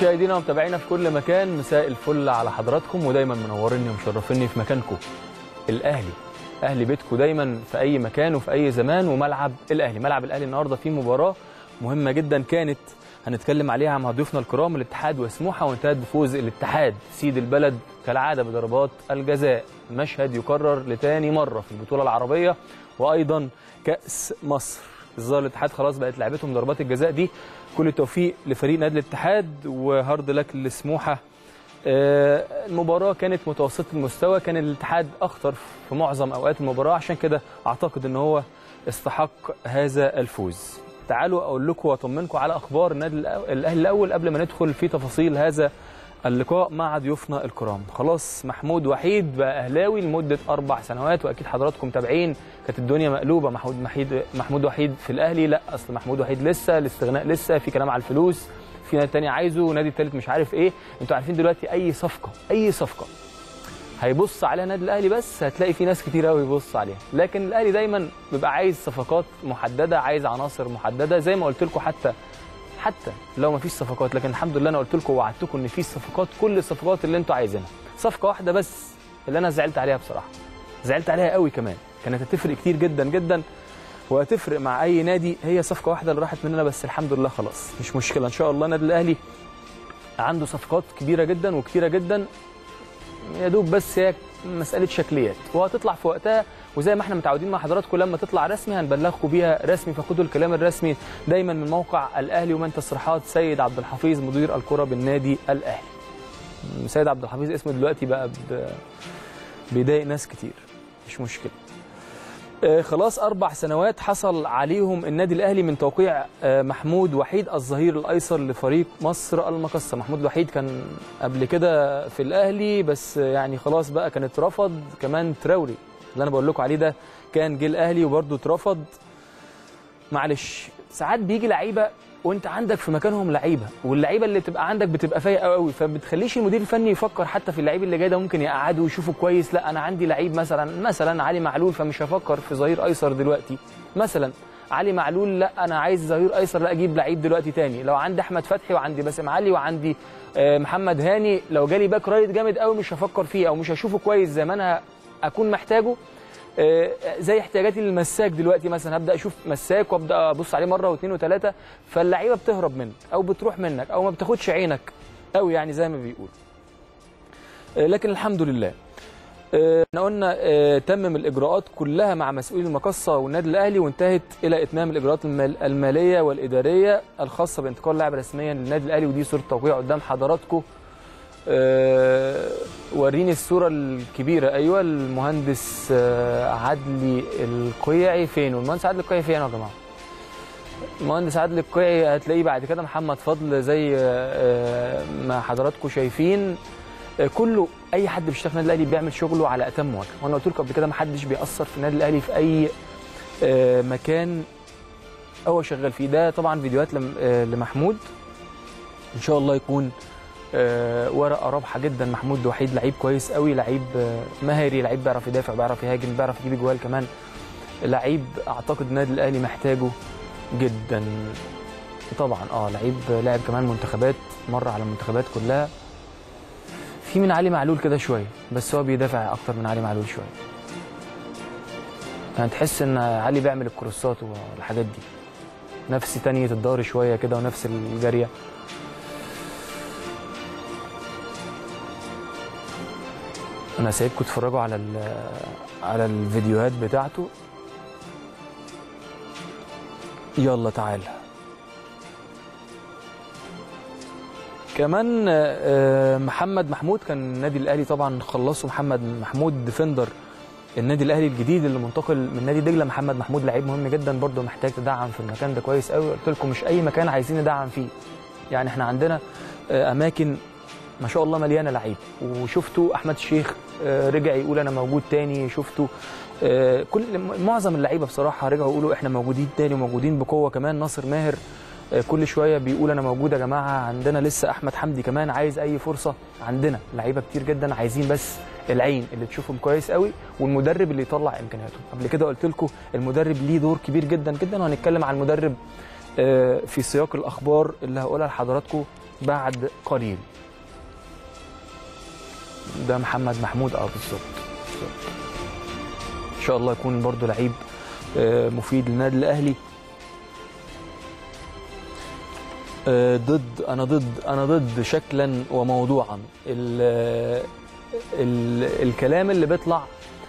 مشاهدينا ومتابعينا في كل مكان مساء الفل على حضراتكم ودايما منوريني ومشرفيني في مكانكم الاهلي اهلي بيتكم دايما في اي مكان وفي اي زمان وملعب الاهلي ملعب الاهلي النهارده فيه مباراه مهمه جدا كانت هنتكلم عليها مع ضيوفنا الكرام الاتحاد وسموحه وانتهت بفوز الاتحاد سيد البلد كالعاده بضربات الجزاء مشهد يكرر لتاني مره في البطوله العربيه وايضا كاس مصر الظاهر الاتحاد خلاص بقت لعبتهم ضربات الجزاء دي كل التوفيق لفريق نادي الاتحاد وهارد لك لسموحه آه، المباراه كانت متوسطه المستوى كان الاتحاد اخطر في معظم اوقات المباراه عشان كده اعتقد ان هو استحق هذا الفوز تعالوا اقول لكم واطمنكم على اخبار النادي الأو- الاهلي الاول قبل ما ندخل في تفاصيل هذا اللقاء مع ضيوفنا الكرام خلاص محمود وحيد بقى اهلاوي لمده اربع سنوات واكيد حضراتكم متابعين كانت الدنيا مقلوبه محمود محيد محمود وحيد في الاهلي لا اصل محمود وحيد لسه الاستغناء لسه في كلام على الفلوس في نادي تاني عايزه ونادي التالت مش عارف ايه انتوا عارفين دلوقتي اي صفقه اي صفقه هيبص عليها النادي الاهلي بس هتلاقي في ناس كتير قوي يبص عليها لكن الاهلي دايما بيبقى عايز صفقات محدده عايز عناصر محدده زي ما قلت لكم حتى حتى لو ما فيش صفقات لكن الحمد لله انا قلت لكم ووعدتكم ان في صفقات كل الصفقات اللي انتوا عايزينها صفقه واحده بس اللي انا زعلت عليها بصراحه زعلت عليها قوي كمان كانت هتفرق كتير جدا جدا وهتفرق مع اي نادي هي صفقه واحده اللي راحت مننا بس الحمد لله خلاص مش مشكله ان شاء الله النادي الاهلي عنده صفقات كبيره جدا وكتيره جدا يا دوب بس هي مساله شكليات وهتطلع في وقتها وزي ما احنا متعودين مع حضراتكم لما تطلع رسمي هنبلغكم بيها رسمي فخدوا الكلام الرسمي دايما من موقع الاهلي ومن تصريحات سيد عبد الحفيظ مدير الكره بالنادي الاهلي سيد عبد الحفيظ اسمه دلوقتي بقى ب- بيضايق ناس كتير مش مشكله آه، خلاص اربع سنوات حصل عليهم النادي الاهلي من توقيع آه، محمود وحيد الظهير الايسر لفريق مصر المقصه محمود وحيد كان قبل كده في الاهلي بس آه، يعني خلاص بقى كان اترفض كمان تراوري اللي انا بقول لكم عليه ده كان جه الاهلي وبرده اترفض معلش ساعات بيجي لعيبه وانت عندك في مكانهم لعيبه واللعيبه اللي بتبقى عندك بتبقى فايقه قوي فبتخليش المدير الفني يفكر حتى في اللعيب اللي جاي ده ممكن يقعده ويشوفه كويس لا انا عندي لعيب مثلا مثلا علي معلول فمش هفكر في ظهير ايسر دلوقتي مثلا علي معلول لا انا عايز ظهير ايسر لا اجيب لعيب دلوقتي تاني لو عندي احمد فتحي وعندي باسم علي وعندي آه، محمد هاني لو جالي باك رايت جامد قوي مش هفكر فيه او مش هشوفه كويس زي ما انا اكون محتاجه آه، زي احتياجاتي للمساك دلوقتي مثلا هبدا اشوف مساك وابدا ابص عليه مره واثنين وثلاثه فاللعيبه بتهرب منك او بتروح منك او ما بتاخدش عينك قوي يعني زي ما بيقول آه، لكن الحمد لله آه، احنا قلنا آه، تمم الاجراءات كلها مع مسؤولي المقصه والنادي الاهلي وانتهت الى اتمام الاجراءات المال- الماليه والاداريه الخاصه بانتقال لاعب رسميا للنادي الاهلي ودي صوره توقيع قدام حضراتكم آه، وريني الصوره الكبيره ايوه المهندس آه، عدلي القيعي فين والمهندس عدلي القيعي فين يا جماعه المهندس عادل القيعي هتلاقيه بعد كده محمد فضل زي آه، ما حضراتكم شايفين آه، كله اي حد بيشتغل في النادي الاهلي بيعمل شغله على اتم وجه وانا قلت لكم قبل كده ما حدش بيأثر في النادي الاهلي في اي آه، مكان هو شغال فيه ده طبعا فيديوهات لم- آه، لمحمود ان شاء الله يكون آه، ورقه رابحه جدا محمود وحيد لعيب كويس قوي لعيب آه، مهاري لعيب بيعرف يدافع بيعرف يهاجم بيعرف يجيب جوال كمان لعيب اعتقد النادي الاهلي محتاجه جدا طبعا اه لعيب لعب كمان منتخبات مر على المنتخبات كلها في من علي معلول كده شويه بس هو بيدافع اكتر من علي معلول شويه يعني تحس ان علي بيعمل الكروسات والحاجات دي نفس تانية الدار شويه كده ونفس الجاريه انا سايبكم تتفرجوا على ال- على الفيديوهات بتاعته يلا تعالى كمان آه، محمد محمود كان النادي الاهلي طبعا خلصوا محمد محمود ديفندر النادي الاهلي الجديد اللي منتقل من نادي دجله محمد محمود لعيب مهم جدا برضه محتاج تدعم في المكان ده كويس قوي قلت لكم مش اي مكان عايزين ندعم فيه يعني احنا عندنا آه، اماكن ما شاء الله مليانه لعيب وشفتوا احمد الشيخ آه، رجع يقول انا موجود تاني شفتوا آه، كل معظم اللعيبه بصراحه رجعوا يقولوا احنا موجودين تاني وموجودين بقوه كمان ناصر ماهر آه، كل شويه بيقول انا موجود يا جماعه عندنا لسه احمد حمدي كمان عايز اي فرصه عندنا لعيبه كتير جدا عايزين بس العين اللي تشوفهم كويس قوي والمدرب اللي يطلع امكانياتهم قبل كده قلت لكم المدرب ليه دور كبير جدا جدا وهنتكلم عن المدرب آه، في سياق الاخبار اللي هقولها لحضراتكم بعد قليل ده محمد محمود اه بالظبط بالظبط. ان شاء الله يكون برضو لعيب آه، مفيد للنادي الاهلي آه، ضد انا ضد انا ضد شكلا وموضوعا ال ال الكلام اللي بيطلع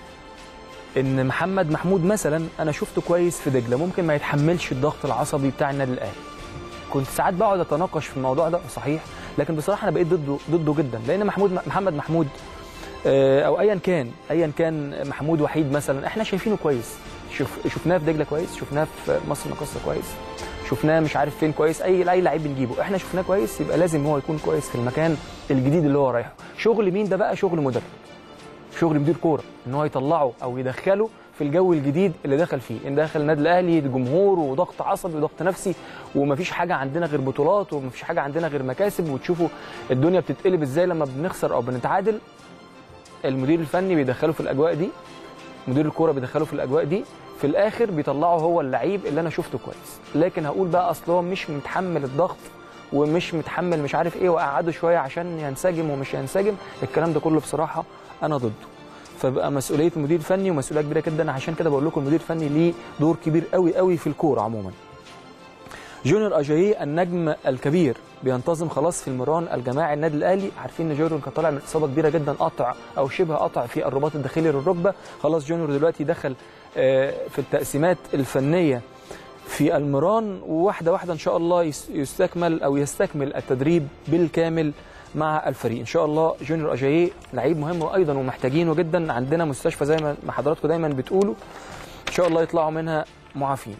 ان محمد محمود مثلا انا شفته كويس في دجله ممكن ما يتحملش الضغط العصبي بتاع النادي الاهلي كنت ساعات بقعد اتناقش في الموضوع ده صحيح لكن بصراحه انا بقيت ضده ضده جدا لان محمود محمد محمود آه، او ايا كان ايا كان محمود وحيد مثلا احنا شايفينه كويس شوف شفناه في دجله كويس شفناه في مصر مقصه كويس شفناه مش عارف فين كويس اي اي لعيب بنجيبه احنا شفناه كويس يبقى لازم هو يكون كويس في المكان الجديد اللي هو رايحه شغل مين ده بقى شغل مدرب شغل مدير كوره ان هو يطلعه او يدخله في الجو الجديد اللي دخل فيه ان دخل النادي الاهلي جمهور وضغط عصبي وضغط نفسي ومفيش حاجه عندنا غير بطولات ومفيش حاجه عندنا غير مكاسب وتشوفوا الدنيا بتتقلب ازاي لما بنخسر او بنتعادل المدير الفني بيدخله في الاجواء دي مدير الكوره بيدخله في الاجواء دي في الاخر بيطلعه هو اللعيب اللي انا شفته كويس لكن هقول بقى اصل هو مش متحمل الضغط ومش متحمل مش عارف ايه وقعده شويه عشان ينسجم ومش ينسجم الكلام ده كله بصراحه انا ضده فبقى مسؤوليه المدير الفني ومسؤوليه كبيره جدا عشان كده بقول لكم المدير الفني ليه دور كبير قوي قوي في الكوره عموما جونيور اجاييه النجم الكبير بينتظم خلاص في المران الجماعي النادي الاهلي عارفين ان جونيور كان طالع من اصابه كبيره جدا قطع او شبه قطع في الرباط الداخلي للركبه خلاص جونيور دلوقتي دخل آه، في التقسيمات الفنيه في المران وواحده واحده ان شاء الله يس- يستكمل او يستكمل التدريب بالكامل مع الفريق ان شاء الله جونيور اجاييه لعيب مهم وايضا ومحتاجينه جدا عندنا مستشفى زي ما ما حضراتكم دايما بتقولوا ان شاء الله يطلعوا منها معافين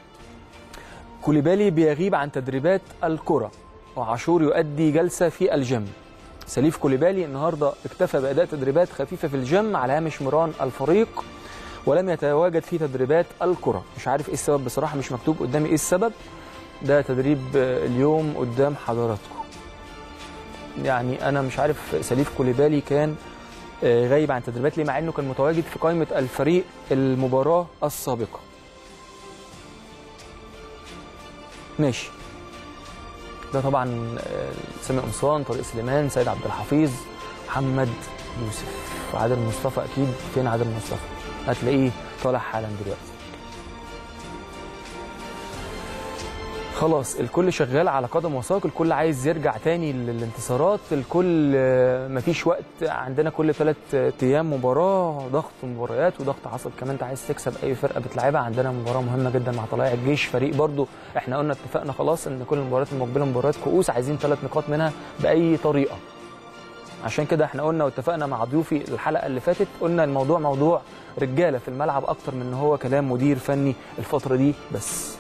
كوليبالي بيغيب عن تدريبات الكرة وعاشور يؤدي جلسة في الجيم سليف كوليبالي النهارده اكتفى بأداء تدريبات خفيفة في الجيم على هامش مران الفريق ولم يتواجد في تدريبات الكرة مش عارف ايه السبب بصراحة مش مكتوب قدامي ايه السبب ده تدريب آه، اليوم قدام حضراتكم يعني انا مش عارف سليف كوليبالي كان آه، غايب عن تدريبات ليه مع انه كان متواجد في قائمة الفريق المباراة السابقة ماشي ده طبعا آه، سامي قمصان طارق سليمان سيد عبد الحفيظ محمد يوسف وعادل مصطفى اكيد فين عادل مصطفى هتلاقيه طالع حالا دلوقتي خلاص الكل شغال على قدم وساق الكل عايز يرجع تاني للانتصارات الكل آه، مفيش وقت عندنا كل ثلاث ايام مباراه ضغط مباريات وضغط عصب كمان انت عايز تكسب اي فرقه بتلعبها عندنا مباراه مهمه جدا مع طلائع الجيش فريق برضو احنا قلنا اتفقنا خلاص ان كل المباريات المقبله مباريات كؤوس عايزين ثلاث نقاط منها باي طريقه عشان كده احنا قلنا واتفقنا مع ضيوفي الحلقه اللي فاتت قلنا الموضوع موضوع رجاله في الملعب اكتر من ان هو كلام مدير فني الفتره دي بس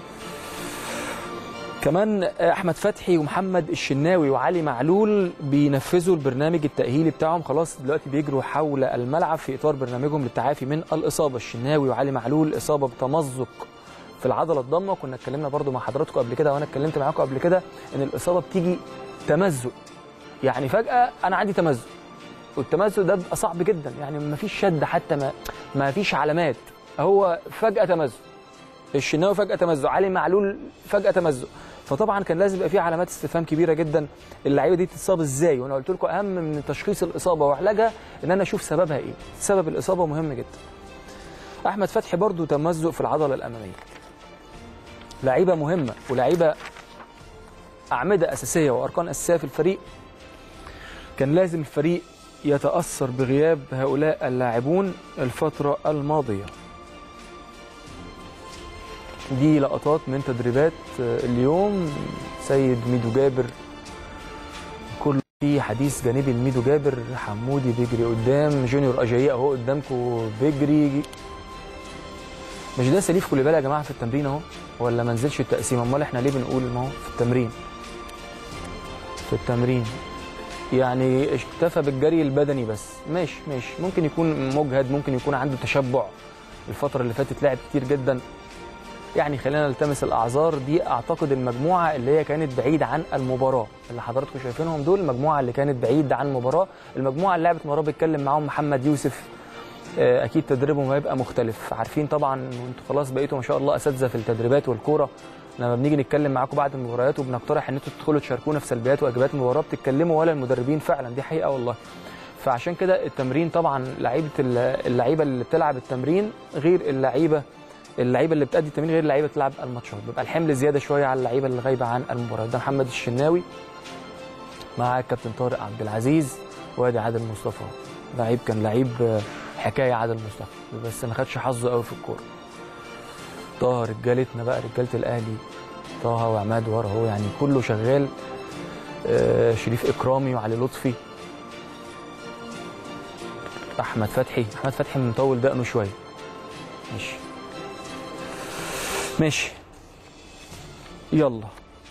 كمان احمد فتحي ومحمد الشناوي وعلي معلول بينفذوا البرنامج التاهيلي بتاعهم خلاص دلوقتي بيجروا حول الملعب في اطار برنامجهم للتعافي من الاصابه الشناوي وعلي معلول اصابه بتمزق في العضله الضمه كنا اتكلمنا برضو مع حضراتكم قبل كده وانا اتكلمت معاكم قبل كده ان الاصابه بتيجي تمزق يعني فجاه انا عندي تمزق والتمزق ده بيبقى صعب جدا يعني ما فيش شد حتى ما ما فيش علامات هو فجاه تمزق الشناوي فجاه تمزق علي معلول فجاه تمزق فطبعا كان لازم يبقى في علامات استفهام كبيره جدا اللعيبه دي تتصاب ازاي وانا قلت لكم اهم من تشخيص الاصابه وعلاجها ان انا اشوف سببها ايه سبب الاصابه مهم جدا احمد فتحي برضو تمزق في العضله الاماميه لعيبه مهمه ولعيبه اعمده اساسيه واركان اساسيه في الفريق كان لازم الفريق يتاثر بغياب هؤلاء اللاعبون الفتره الماضيه دي لقطات من تدريبات اليوم سيد ميدو جابر كل في حديث جانبي لميدو جابر حمودي بيجري قدام جونيور اجاييه اهو قدامكم بيجري مش ده سليف كوليبالي يا جماعه في التمرين اهو ولا ما نزلش التقسيم امال احنا ليه بنقول ما هو في التمرين في التمرين يعني اكتفى بالجري البدني بس ماشي ماشي ممكن يكون مجهد ممكن يكون عنده تشبع الفتره اللي فاتت لعب كتير جدا يعني خلينا نلتمس الاعذار دي اعتقد المجموعه اللي هي كانت بعيده عن المباراه اللي حضراتكم شايفينهم دول المجموعه اللي كانت بعيده عن المباراه المجموعه اللي لعبت مباراه بيتكلم معاهم محمد يوسف آه، اكيد تدريبهم هيبقى مختلف عارفين طبعا وانتوا خلاص بقيتوا ما شاء الله اساتذه في التدريبات والكوره لما بنيجي نتكلم معاكم بعد المباريات وبنقترح ان انتوا تدخلوا تشاركونا في سلبيات وايجابيات المباراه بتتكلموا ولا المدربين فعلا دي حقيقه والله فعشان كده التمرين طبعا لعيبه اللعيبه اللي بتلعب التمرين غير اللعيبه اللعيبه اللي بتأدي التمرين غير اللعيبه بتلعب الماتشات بيبقى الحمل زياده شويه على اللعيبه اللي غايبه عن المباراه ده محمد الشناوي مع الكابتن طارق عبد العزيز وادي عادل مصطفى لعيب كان لعيب حكايه عادل مصطفى بس ما خدش حظه قوي في الكوره طه رجالتنا بقى رجاله الاهلي طه وعماد ورا اهو يعني كله شغال آه شريف اكرامي وعلي لطفي احمد فتحي احمد فتحي مطول دقنه شويه ماشي ماشي يلا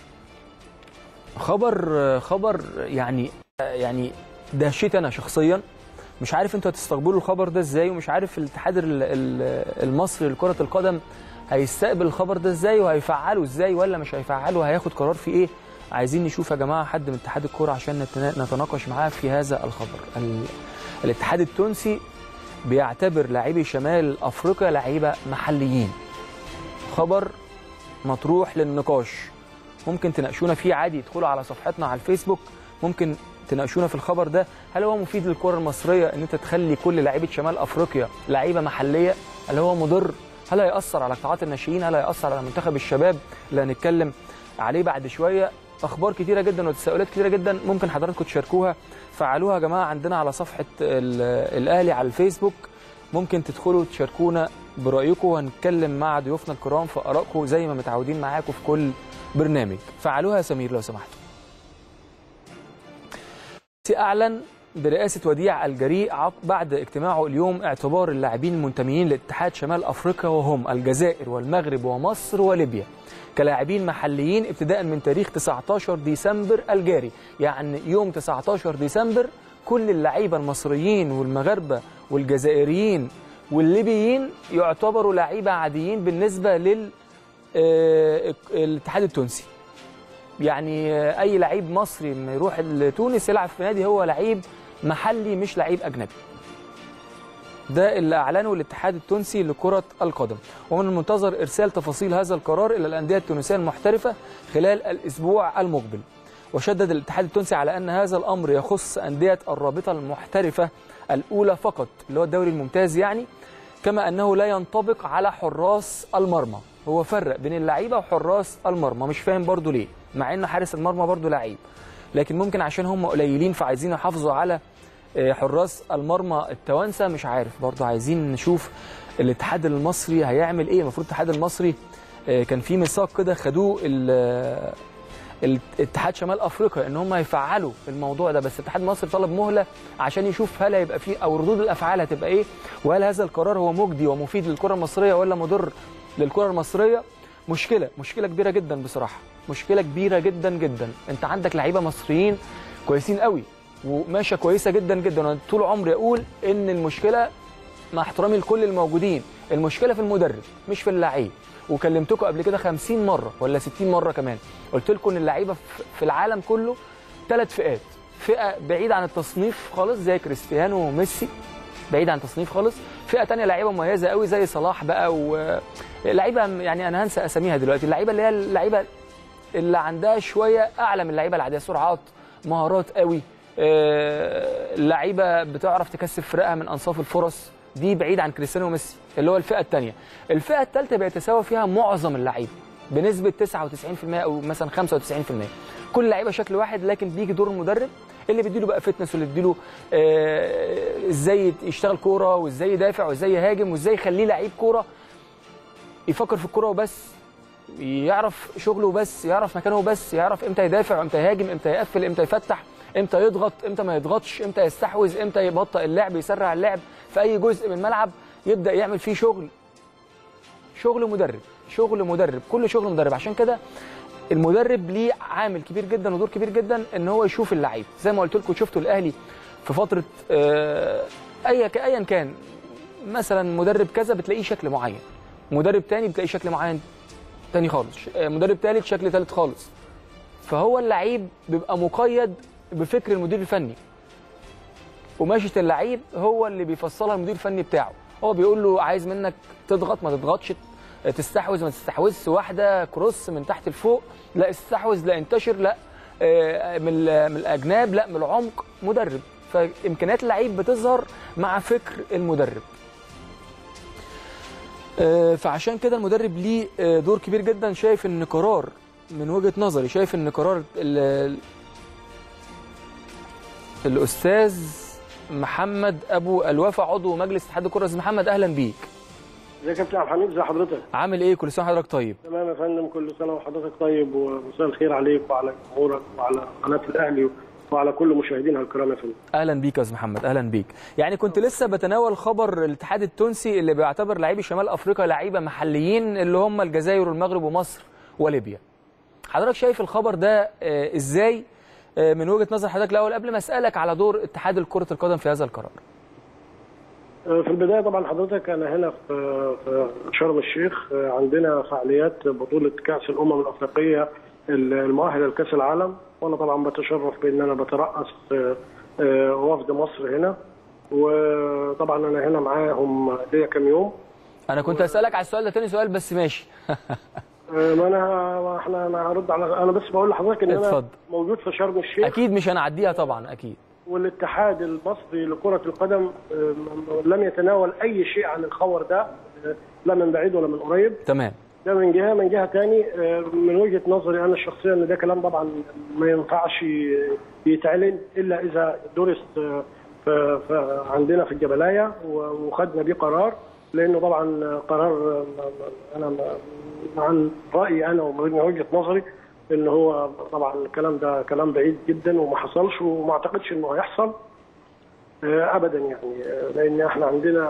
خبر خبر يعني يعني دهشت انا شخصيا مش عارف انتوا هتستقبلوا الخبر ده ازاي ومش عارف الاتحاد المصري لكره القدم هيستقبل الخبر ده ازاي وهيفعله ازاي ولا مش هيفعله وهياخد قرار في ايه عايزين نشوف يا جماعه حد من اتحاد الكوره عشان نتناقش معاه في هذا الخبر الاتحاد التونسي بيعتبر لاعبي شمال افريقيا لعيبه محليين خبر مطروح للنقاش ممكن تناقشونا فيه عادي ادخلوا على صفحتنا على الفيسبوك ممكن تناقشونا في الخبر ده هل هو مفيد للكره المصريه ان انت تخلي كل لعيبه شمال افريقيا لعيبه محليه هل هو مضر هل هيأثر على قطاعات الناشئين هل هيأثر على منتخب الشباب اللي هنتكلم عليه بعد شويه اخبار كتيره جدا وتساؤلات كتيره جدا ممكن حضراتكم تشاركوها فعلوها يا جماعه عندنا على صفحه الاهلي على الفيسبوك ممكن تدخلوا تشاركونا برايكم وهنتكلم مع ضيوفنا الكرام في ارائكم زي ما متعودين معاكم في كل برنامج فعلوها يا سمير لو سمحتوا اعلن برئاسه وديع الجريء بعد اجتماعه اليوم اعتبار اللاعبين المنتميين لاتحاد شمال افريقيا وهم الجزائر والمغرب ومصر وليبيا كلاعبين محليين ابتداء من تاريخ 19 ديسمبر الجاري يعني يوم 19 ديسمبر كل اللعيبه المصريين والمغاربه والجزائريين والليبيين يعتبروا لعيبه عاديين بالنسبه لل الاتحاد التونسي يعني اي لعيب مصري لما يروح لتونس يلعب في نادي هو لعيب محلي مش لعيب اجنبي ده اللي اعلنه الاتحاد التونسي لكره القدم ومن المنتظر ارسال تفاصيل هذا القرار الى الانديه التونسيه المحترفه خلال الاسبوع المقبل وشدد الاتحاد التونسي على ان هذا الامر يخص انديه الرابطه المحترفه الاولى فقط اللي هو الدوري الممتاز يعني كما انه لا ينطبق على حراس المرمى هو فرق بين اللعيبه وحراس المرمى مش فاهم برضو ليه مع ان حارس المرمى برضو لعيب لكن ممكن عشان هم قليلين فعايزين يحافظوا على حراس المرمى التوانسه مش عارف برضو عايزين نشوف الاتحاد المصري هيعمل ايه المفروض الاتحاد المصري كان في ميثاق كده خدوه الاتحاد شمال افريقيا ان هم يفعلوا الموضوع ده بس الاتحاد المصري طلب مهله عشان يشوف هل هيبقى فيه او ردود الافعال هتبقى ايه وهل هذا القرار هو مجدي ومفيد للكره المصريه ولا مضر للكره المصريه مشكله مشكله كبيره جدا بصراحه مشكله كبيره جدا جدا انت عندك لعيبه مصريين كويسين قوي وماشيه كويسه جدا جدا انا طول عمري اقول ان المشكله مع احترامي لكل الموجودين المشكله في المدرب مش في اللعيب وكلمتكم قبل كده 50 مره ولا 60 مره كمان قلت لكم ان اللعيبه في العالم كله ثلاث فئات فئه بعيده عن التصنيف خالص زي كريستيانو وميسي بعيد عن التصنيف خالص فئه ثانيه لعيبه مميزه قوي زي صلاح بقى ولعيبه يعني انا هنسى اساميها دلوقتي اللعيبه اللي هي اللعيبه اللي عندها شويه اعلى من اللعيبه العاديه سرعات مهارات قوي لعيبه بتعرف تكسب فرقها من انصاف الفرص دي بعيد عن كريستيانو وميسي اللي هو الفئه الثانيه الفئه الثالثه بيتساوى فيها معظم اللعيبه بنسبه 99% او مثلا 95% كل لعيبه شكل واحد لكن بيجي دور المدرب اللي بيديله بقى فتنس واللي بيديله آه ازاي يشتغل كوره وازاي يدافع وازاي يهاجم وازاي يخليه لعيب كوره يفكر في الكوره وبس يعرف شغله بس يعرف مكانه بس يعرف امتى يدافع امتى يهاجم امتى يقفل امتى يفتح امتى يضغط امتى ما يضغطش امتى يستحوذ امتى يبطئ اللعب يسرع اللعب في اي جزء من الملعب يبدا يعمل فيه شغل شغل مدرب شغل مدرب كل شغل مدرب عشان كده المدرب ليه عامل كبير جدا ودور كبير جدا ان هو يشوف اللعيب زي ما قلت لكم شفتوا الاهلي في فتره اي ايا كان مثلا مدرب كذا بتلاقيه شكل معين مدرب تاني بتلاقيه شكل معين تاني خالص مدرب تالت شكل تالت خالص فهو اللعيب بيبقى مقيد بفكر المدير الفني وماشيه اللعيب هو اللي بيفصلها المدير الفني بتاعه هو بيقول له عايز منك تضغط ما تضغطش تستحوذ ما تستحوذش واحده كروس من تحت لفوق لا استحوذ لا انتشر لا آه، من ال- من الاجناب لا من العمق مدرب فامكانيات اللعيب بتظهر مع فكر المدرب آه، فعشان كده المدرب ليه آه، دور كبير جدا شايف ان قرار من وجهه نظري شايف ان قرار ال- الاستاذ محمد ابو الوفا عضو مجلس اتحاد الكره استاذ محمد اهلا بيك ازيك يا كابتن عبد الحميد ازي حضرتك؟ عامل ايه كل سنه وحضرتك طيب تمام يا فندم كل سنه وحضرتك طيب ومساء الخير عليك وعلى جمهورك وعلى قناه الاهلي وعلى كل مشاهدينا الكرام يا فندم. اهلا بيك يا استاذ محمد اهلا بيك يعني كنت لسه بتناول خبر الاتحاد التونسي اللي بيعتبر لاعبي شمال افريقيا لعيبه محليين اللي هم الجزائر والمغرب ومصر وليبيا حضرتك شايف الخبر ده آه، ازاي آه، من وجهه نظر حضرتك الاول قبل ما اسالك على دور اتحاد كره القدم في هذا القرار آه، في البدايه طبعا حضرتك انا هنا في في شرم الشيخ آه، عندنا فعاليات بطوله كاس الامم الافريقيه المؤهله لكاس العالم وانا طبعا بتشرف بان انا بترأس آه، آه، وفد مصر هنا وطبعا انا هنا معاهم ليا كام يوم انا كنت اسالك على السؤال ده تاني سؤال بس ماشي آه، ما انا احنا انا هرد على انا بس بقول لحضرتك ان انا اتفضل. موجود في شرم الشيخ اكيد مش هنعديها طبعا اكيد والاتحاد المصري لكرة القدم آه، لم يتناول أي شيء عن الخبر ده آه، لا من بعيد ولا من قريب تمام ده من جهة من جهة تاني آه، من وجهة نظري أنا الشخصية إن ده كلام طبعا ما ينفعش يتعلن إلا إذا درس آه، ف- ف- عندنا في الجبلاية و- وخدنا بيه قرار لأنه طبعا قرار آه، أنا م- عن رأيي أنا ومن وجهة نظري ان هو طبعا الكلام ده كلام بعيد جدا وما حصلش وما اعتقدش انه هيحصل آه، ابدا يعني آه، لان احنا عندنا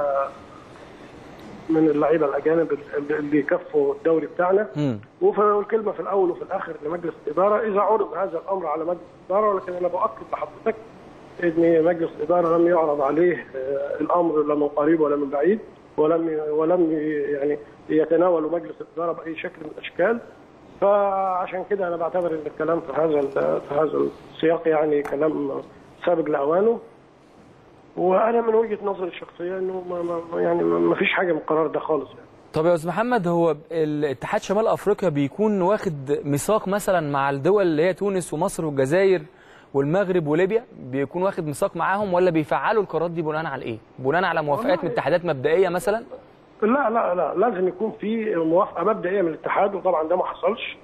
من اللعيبه الاجانب اللي- اللي يكفوا الدوري بتاعنا امم والكلمه في الاول وفي الاخر لمجلس الاداره اذا عرض هذا الامر على مجلس الاداره ولكن انا باكد لحضرتك ان مجلس الاداره لم يعرض عليه آه، الامر لا من قريب ولا من بعيد ولم ولم يعني يتناول مجلس الاداره باي شكل من الاشكال فعشان كده انا بعتبر ان الكلام في هذا ال- في هذا السياق يعني كلام سابق لاوانه وانا من وجهه نظري الشخصيه انه ما ما يعني ما فيش حاجه من القرار ده خالص يعني. طب يا استاذ محمد هو الاتحاد شمال افريقيا بيكون واخد ميثاق مثلا مع الدول اللي هي تونس ومصر والجزائر والمغرب وليبيا بيكون واخد ميثاق معاهم ولا بيفعلوا القرارات دي بناء على ايه؟ بناء على موافقات من اتحادات مبدئيه مثلا؟ لا لا لا لازم يكون في موافقه مبدئيه من الاتحاد وطبعا ده ما حصلش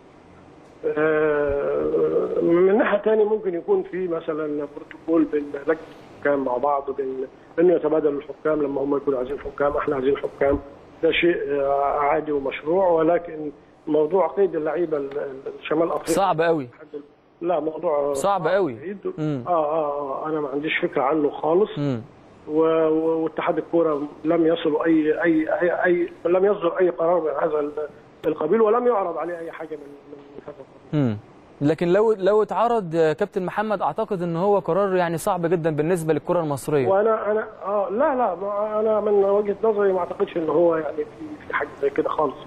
آه، من ناحيه ثانيه ممكن يكون في مثلا بروتوكول بين لجنه الحكام مع بعض بين انه يتبادلوا الحكام لما هم يكونوا عايزين حكام احنا عايزين حكام ده شيء آه، عادي ومشروع ولكن موضوع قيد اللعيبه ال- ال- الشمال افريقيا صعب قوي لا موضوع صعب قوي. بعيد. مم. اه اه اه انا ما عنديش فكره عنه خالص امم و- و- واتحاد الكوره لم يصلوا اي اي اي, أي لم يصدر اي قرار من هذا ال- القبيل ولم يعرض عليه اي حاجه من من هذا القبيل. امم لكن لو لو اتعرض يا كابتن محمد اعتقد ان هو قرار يعني صعب جدا بالنسبه للكره المصريه وانا انا اه لا لا ما- انا من وجهه نظري ما اعتقدش ان هو يعني في في حاجه زي كده خالص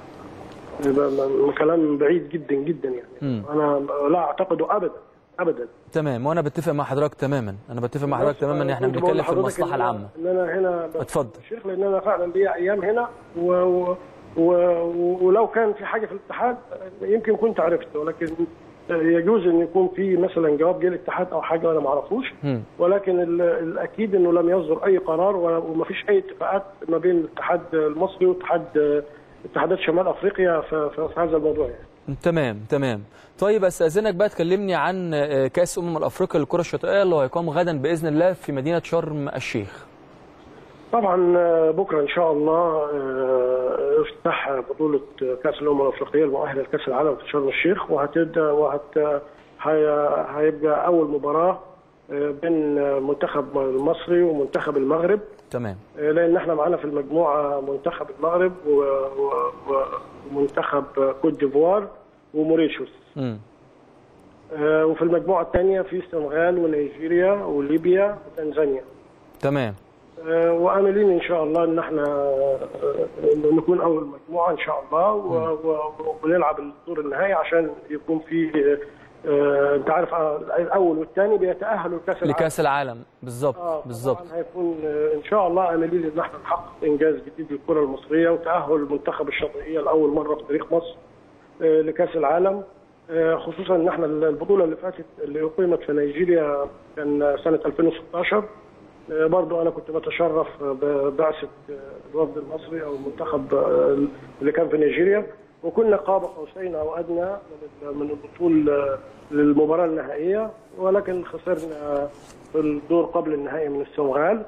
يبقى م- م- كلام بعيد جدا جدا يعني مم. انا لا اعتقده ابدا ابدا تمام وانا بتفق مع حضرتك تماما انا بتفق مع حضرتك تماما ان احنا كنت بقول بنتكلم في لحضرتك المصلحه إن أنا- العامه ان انا هنا ب- اتفضل. الشيخ لان انا فعلا ليا ايام هنا و... و... و... ولو كان في حاجه في الاتحاد يمكن كنت عرفت ولكن يجوز ان يكون في مثلا جواب جه الاتحاد او حاجه وانا ما اعرفوش مم. ولكن ال- الاكيد انه لم يصدر اي قرار ولا- وما فيش اي اتفاقات ما بين الاتحاد المصري واتحاد اتحادات شمال افريقيا في, في, في هذا الموضوع يعني. تمام تمام طيب استاذنك بقى تكلمني عن آه، كاس امم الافريقيا للكره الشاطئيه اللي هيقام غدا باذن الله في مدينه شرم الشيخ طبعا آه، بكره ان شاء الله آه، افتتاح بطوله كاس الامم الافريقيه المؤهله لكاس العالم في شرم الشيخ وهتبدا وهت هي- هيبقى اول مباراه آه، بين المنتخب المصري ومنتخب المغرب تمام آه، لان احنا معانا في المجموعه منتخب المغرب و- و- و- ومنتخب كوت ديفوار وموريشيوس امم آه، وفي المجموعه الثانيه في السنغال ونيجيريا وليبيا وتنزانيا تمام آه، واملين ان شاء الله ان احنا آه، إنه نكون اول مجموعه ان شاء الله و- و- ونلعب الدور النهائي عشان يكون في آه، انت عارف آه، الاول والثاني بيتاهلوا لكاس العالم لكاس العالم بالظبط آه، بالظبط طبعاً هيكون آه، ان شاء الله املين ان احنا نحقق انجاز جديد للكره المصريه وتاهل المنتخب الشاطئيه لاول مره في تاريخ مصر آه، لكاس العالم آه، خصوصا ان احنا البطوله اللي فاتت اللي اقيمت في نيجيريا كان سنه 2016 آه، برضو انا كنت بتشرف ببعثه آه، الوفد المصري او المنتخب آه، اللي كان في نيجيريا وكنا قاب قوسين او ادنى من من الوصول آه، للمباراه النهائيه ولكن خسرنا في الدور قبل النهائي من السنغال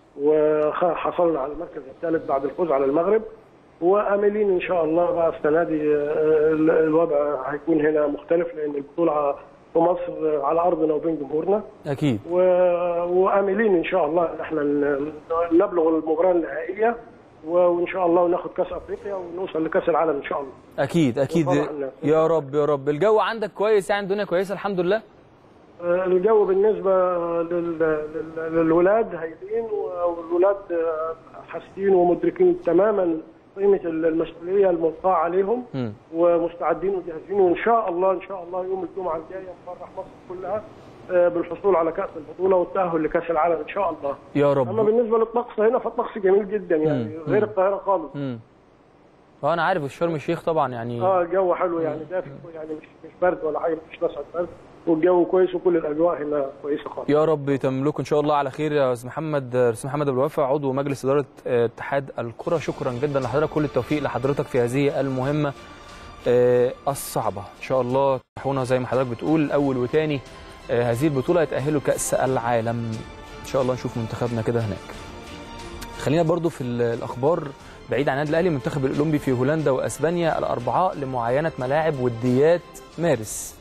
وحصلنا على المركز الثالث بعد الفوز على المغرب واملين ان شاء الله بقى السنه دي آه، ال- الوضع هيكون هنا مختلف لان البطوله في مصر على ارضنا وبين جمهورنا اكيد و... واملين ان شاء الله ان احنا ن- نبلغ المباراه النهائيه و- وان شاء الله وناخد كاس افريقيا ونوصل لكاس العالم ان شاء الله اكيد اكيد وطبعاً الناس. يا رب يا رب الجو عندك كويس يعني الدنيا كويسه الحمد لله آه، الجو بالنسبه لل... لل... للولاد هايلين والولاد آه، حاسين ومدركين تماما قيمه المسؤوليه الملقاه عليهم مم. ومستعدين وجاهزين وان شاء الله ان شاء الله يوم الجمعه الجايه نفرح مصر كلها آه، بالحصول على كاس البطوله والتاهل لكاس العالم ان شاء الله. يا اما رب بالنسبه للطقس هنا فالطقس جميل جدا يعني مم. غير مم. القاهره خالص. امم اه انا عارف شرم الشيخ طبعا يعني اه الجو حلو يعني دافئ يعني مش مش برد ولا حاجه مش نسعه برد والجو كويس وكل الاجواء هنا كويسه خالص. يا رب يتملكوا ان شاء الله على خير يا استاذ محمد استاذ محمد ابو الوفا عضو مجلس اداره آه، اتحاد الكره شكرا جدا لحضرتك كل التوفيق لحضرتك في هذه المهمه آه، الصعبه ان شاء الله تحونا زي ما حضرتك بتقول اول وثاني هذه البطوله يتاهلوا كاس العالم ان شاء الله نشوف منتخبنا كده هناك خلينا برضو في ال- الاخبار بعيد عن النادي الاهلي المنتخب الاولمبي في هولندا واسبانيا الاربعاء لمعاينه ملاعب وديات مارس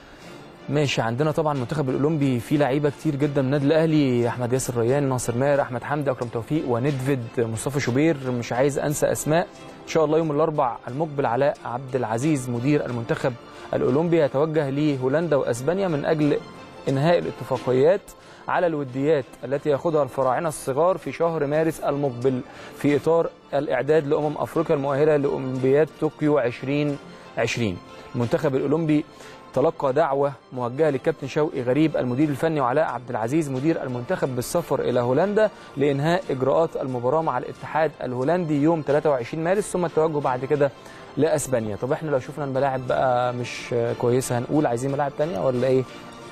ماشي عندنا طبعا المنتخب الاولمبي فيه لعيبه كتير جدا من النادي الاهلي احمد ياسر ريان ناصر ماهر احمد حمدي اكرم توفيق وندفيد مصطفى شوبير مش عايز انسى اسماء ان شاء الله يوم الاربع المقبل علاء عبد العزيز مدير المنتخب الاولمبي يتوجه لهولندا واسبانيا من اجل انهاء الاتفاقيات على الوديات التي ياخذها الفراعنه الصغار في شهر مارس المقبل في اطار الاعداد لامم افريقيا المؤهله لاولمبياد طوكيو 2020 المنتخب الاولمبي تلقى دعوة موجهة للكابتن شوقي غريب المدير الفني وعلاء عبد العزيز مدير المنتخب بالسفر إلى هولندا لإنهاء إجراءات المباراة مع الاتحاد الهولندي يوم 23 مارس ثم التوجه بعد كده لأسبانيا طب احنا لو شفنا الملاعب بقى مش كويسة هنقول عايزين ملاعب تانية ولا ايه؟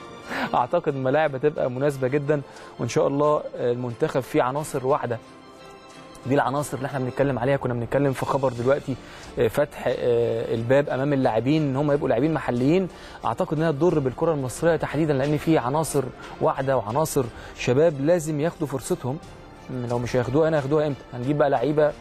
اعتقد الملاعب هتبقى مناسبة جدا وان شاء الله المنتخب فيه عناصر واحدة دي العناصر اللي احنا بنتكلم عليها كنا بنتكلم في خبر دلوقتي آه، فتح آه، الباب امام اللاعبين ان هم يبقوا لاعبين محليين اعتقد انها تضر بالكره المصريه تحديدا لان في عناصر واعده وعناصر شباب لازم ياخدوا فرصتهم م، لو مش هياخدوها هنا ياخدوها امتى هنجيب بقى لعيبه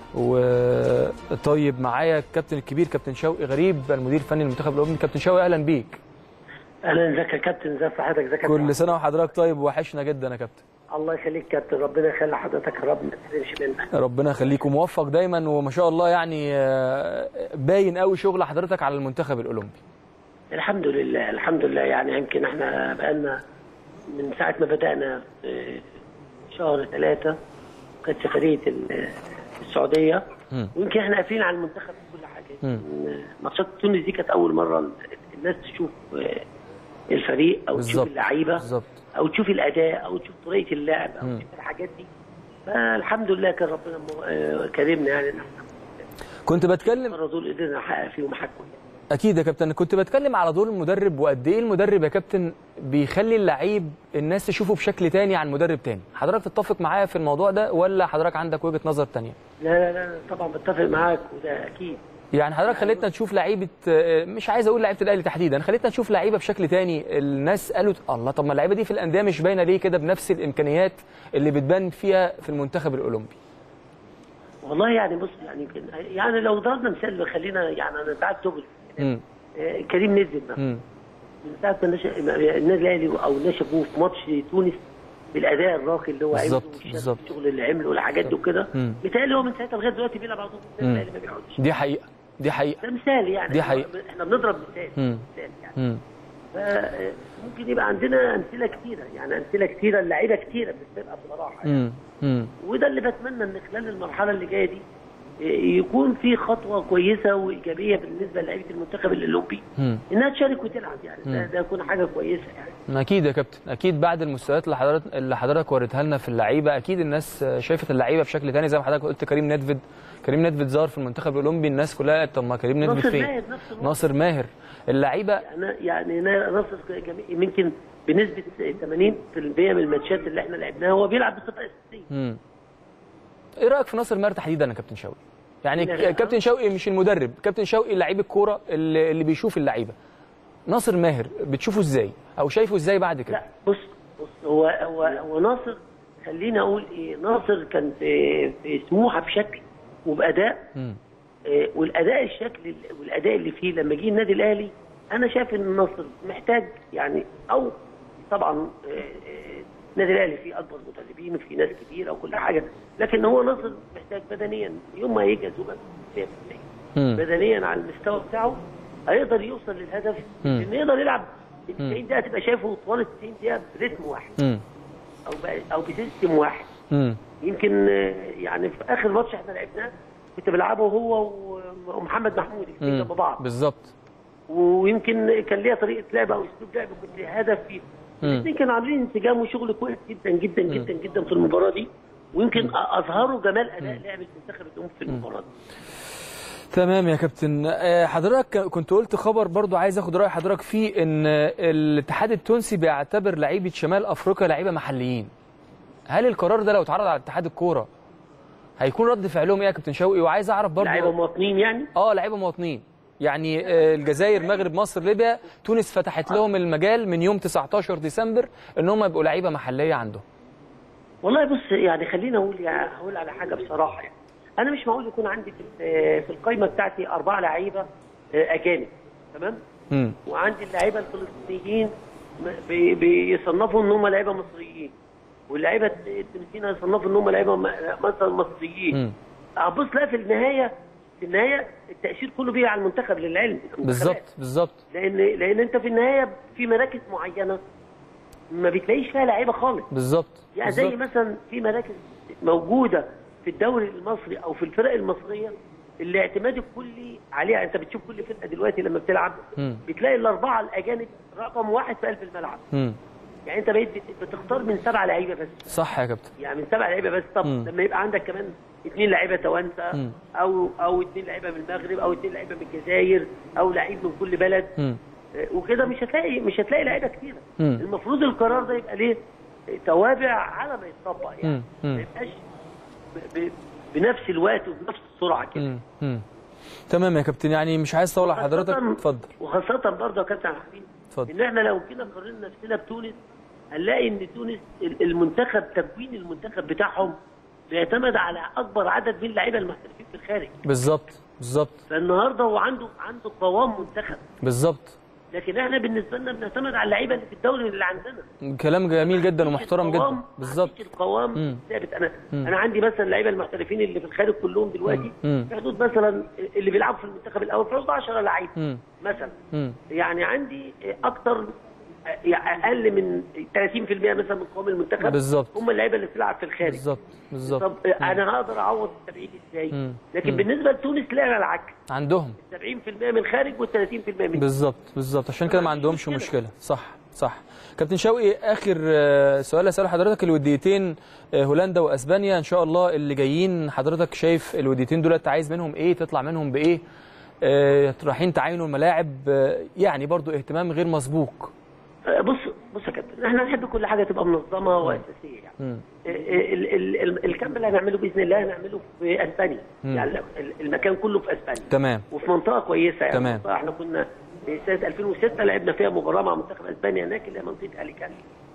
وطيب معايا الكابتن الكبير كابتن شوقي غريب المدير الفني للمنتخب الاولمبي كابتن شوقي اهلا بيك اهلا ازيك يا كابتن ازي صحتك ازيك يا كل كابتن؟ سنه وحضرتك طيب وحشنا جدا يا كابتن الله يخليك كابتن ربنا يخلي حضرتك يا رب ما تحرمش منك ربنا يخليك وموفق دايما وما شاء الله يعني آه، باين قوي شغل حضرتك على المنتخب الاولمبي الحمد لله الحمد لله يعني يمكن احنا بقالنا من ساعه ما بدانا في شهر ثلاثة كانت سفريه ال- السعوديه مم. ويمكن احنا قافلين على المنتخب في كل حاجه مم. ماتشات تونس دي كانت اول مره الناس تشوف الفريق او تشوف بالظبط اللعيبه بالظبط او تشوف الاداء او تشوف طريقه اللعب او مم. تشوف الحاجات دي فالحمد لله كان ربنا مو- آه، كرمنا يعني ان احنا كنت بتكلم المره دول قدرنا نحقق فيهم حاجه اكيد يا كابتن كنت بتكلم على دور المدرب وقد ايه المدرب يا كابتن بيخلي اللعيب الناس تشوفه بشكل تاني عن مدرب تاني حضرتك تتفق معايا في الموضوع ده ولا حضرتك عندك وجهة نظر تانية لا لا لا طبعا بتفق معاك وده اكيد يعني حضرتك خليتنا نشوف لعيبه آه، مش عايز اقول لعيبه الاهلي تحديدا خليتنا نشوف لعيبه بشكل تاني الناس قالوا الله طب ما اللعيبه دي في الانديه مش باينه ليه كده بنفس الامكانيات اللي بتبان فيها في المنتخب الاولمبي والله يعني بص يعني يمكن يعني لو ضربنا مثال خلينا يعني انا ساعات تغلب امم آه، كريم نزل مثلا امم من ساعه ما نشا النادي الاهلي او نشأوا في ماتش تونس بالاداء الراقي اللي هو عمله بالظبط، والشغل- بالظبط. الشغل اللي عمله والحاجات دي وكده مم. بالتالي هو من ساعتها لغايه دلوقتي بيلعب على طول في النادي مم. الاهلي ما بيقعدش دي حقيقه دي حقيقه ده مثال يعني دي حقيقة. احنا بنضرب مثال مم. مثال يعني امم فممكن يبقى عندنا امثله كثيره يعني امثله كثيره اللعيبه كثيره بتبقى بصراحه يعني. امم امم وده اللي بتمنى ان خلال المرحله اللي جايه دي يكون في خطوه كويسه وايجابيه بالنسبه للعيبه المنتخب الاولمبي مم. انها تشارك وتلعب يعني ده, ده يكون حاجه كويسه يعني اكيد يا كابتن اكيد بعد المستويات اللي حضرتك اللي حضرتك وريتها لنا في اللعيبه اكيد الناس شافت اللعيبه بشكل تاني زي ما حضرتك قلت كريم ندفد كريم ندفد ظهر في المنتخب الاولمبي الناس كلها قالت طب ما كريم ندفد ناصر فين ماهر نفس الوضع. ناصر ماهر اللعيبه يعني يعني نا- ناصر جميل يمكن بنسبه 80% من الماتشات اللي احنا لعبناها هو بيلعب بصفه اساسيه مم. ايه رايك في ناصر ماهر تحديدا يا كابتن شوقي يعني لا. كابتن شوقي مش المدرب كابتن شوقي لعيب الكوره اللي, اللي بيشوف اللعيبه ناصر ماهر بتشوفه ازاي او شايفه ازاي بعد كده لا بص بص هو هو هو ناصر خليني اقول ايه ناصر كان في في سموحه بشكل وباداء مم. آه، والاداء الشكل والاداء اللي فيه لما جه النادي الاهلي انا شايف ان النصر محتاج يعني او طبعا آه، آه، النادي الاهلي فيه اكبر مدربين وفيه ناس كتيره وكل حاجه لكن هو نصر محتاج بدنيا يوم ما يجهز وبقى 100% مم. بدنيا على المستوى بتاعه هيقدر يوصل للهدف مم. انه يقدر يلعب 90 دقيقه تبقى شايفه طوال ال 90 دقيقه برتم واحد مم. او ب- او بسيستم واحد مم. يمكن آه، يعني في اخر ماتش احنا لعبناه كنت بلعبه هو و- ومحمد محمود الاثنين مم. جنب بعض بالظبط ويمكن كان ليا طريقه لعب او اسلوب لعب كنت هدف فيه مم. الاثنين كانوا عاملين انسجام وشغل كويس جدا جدا جدا جدا في المباراه دي ويمكن اظهروا جمال اداء لعب المنتخب الام في المباراه دي تمام يا كابتن آه، حضرتك كنت قلت خبر برضو عايز اخد راي حضرتك فيه ان الاتحاد التونسي بيعتبر لعيبه شمال افريقيا لعيبه محليين هل القرار ده لو اتعرض على اتحاد الكوره هيكون رد فعلهم ايه يا كابتن شوقي وعايز اعرف لعيبه برضو مواطنين يعني اه لعيبه مواطنين يعني آه، الجزائر المغرب مصر ليبيا تونس فتحت لهم المجال من يوم 19 ديسمبر ان هم يبقوا لعيبه محليه عندهم والله بص يعني خليني اقول يعني اقول على حاجه بصراحه يعني انا مش معقول يكون عندي في في القائمه بتاعتي اربعه لعيبه آه، اجانب تمام امم وعندي اللعيبه الفلسطينيين م- بي- بيصنفوا ان هم لعيبه مصريين واللعيبه التونسيين يصنفوا ان هم لعيبه م- مثلا مصريين امم هتبص لا في النهايه في النهايه التاثير كله بيجي على المنتخب للعلم بالظبط بالظبط لان لان انت في النهايه في مراكز معينه ما بتلاقيش فيها لعيبه خالص بالظبط يعني زي بالظبط. مثلا في مراكز موجوده في الدوري المصري او في الفرق المصريه اللي اعتماد الكلي عليها انت بتشوف كل فرقه دلوقتي لما بتلعب مم. بتلاقي الاربعه الاجانب رقم واحد في قلب الملعب امم يعني انت بقيت بت- بتختار من سبع لعيبه بس صح يا كابتن يعني من سبع لعيبه بس طب مم. لما يبقى عندك كمان اثنين لعيبه توانسه مم. او او اثنين لعيبه من المغرب او اثنين لعيبه من الجزائر او لعيب من كل بلد امم آه، وكده مش هتلاقي مش هتلاقي لعيبه كتيره مم. المفروض القرار ده يبقى ليه توابع على ما يتطبق يعني مم. مم. ما يبقاش ب- ب- بنفس الوقت وبنفس السرعه كده امم امم تمام يا كابتن يعني مش عايز اطول على حضرتك وخاصة- اتفضل وخاصه برضه يا كابتن حبيبي اتفضل ان احنا لو كده قارنا نفسنا بتونس هنلاقي ان تونس ال- المنتخب تكوين المنتخب بتاعهم بيعتمد على اكبر عدد من اللعيبه المحترفين في الخارج بالظبط بالظبط فالنهارده هو عنده عنده قوام منتخب بالظبط لكن احنا بالنسبه لنا بنعتمد على اللعيبه اللي في الدوري اللي عندنا كلام جميل جدا ومحترم القوام- جدا بالظبط مفيش القوام مم. ثابت انا مم. انا عندي مثلا اللعيبه المحترفين اللي في الخارج كلهم دلوقتي مم. في حدود مثلا اللي بيلعبوا في المنتخب الاول في حدود 10 لعيب امم مثلا امم يعني عندي اكتر يعني اقل من 30% مثلا من قوام المنتخب بالظبط. هم اللعيبه اللي بتلعب في الخارج بالظبط بالظبط طب انا هقدر اعوض التبعيد ازاي مم. لكن مم. بالنسبه لتونس لا العكس عندهم 70% من الخارج وال30% من بالظبط بالظبط عشان كده ما مفيش عندهمش مشكلة. مشكله صح صح كابتن شوقي اخر آه، سؤال اساله حضرتك الوديتين آه، هولندا واسبانيا ان شاء الله اللي جايين حضرتك شايف الوديتين دول انت عايز منهم ايه تطلع منهم بايه آه، رايحين تعاينوا الملاعب آه، يعني برضو اهتمام غير مسبوق بص بص يا كابتن احنا نحب كل حاجه تبقى منظمه واساسيه يعني مم. ال- ال- ال- الكامب اللي هنعمله باذن الله هنعمله في اسبانيا مم. يعني ال- المكان كله في اسبانيا تمام وفي منطقه كويسه يعني تمام. منطقة احنا كنا في سنه 2006 لعبنا فيها مباراه مع منتخب اسبانيا هناك اللي هي منطقه اليكانتي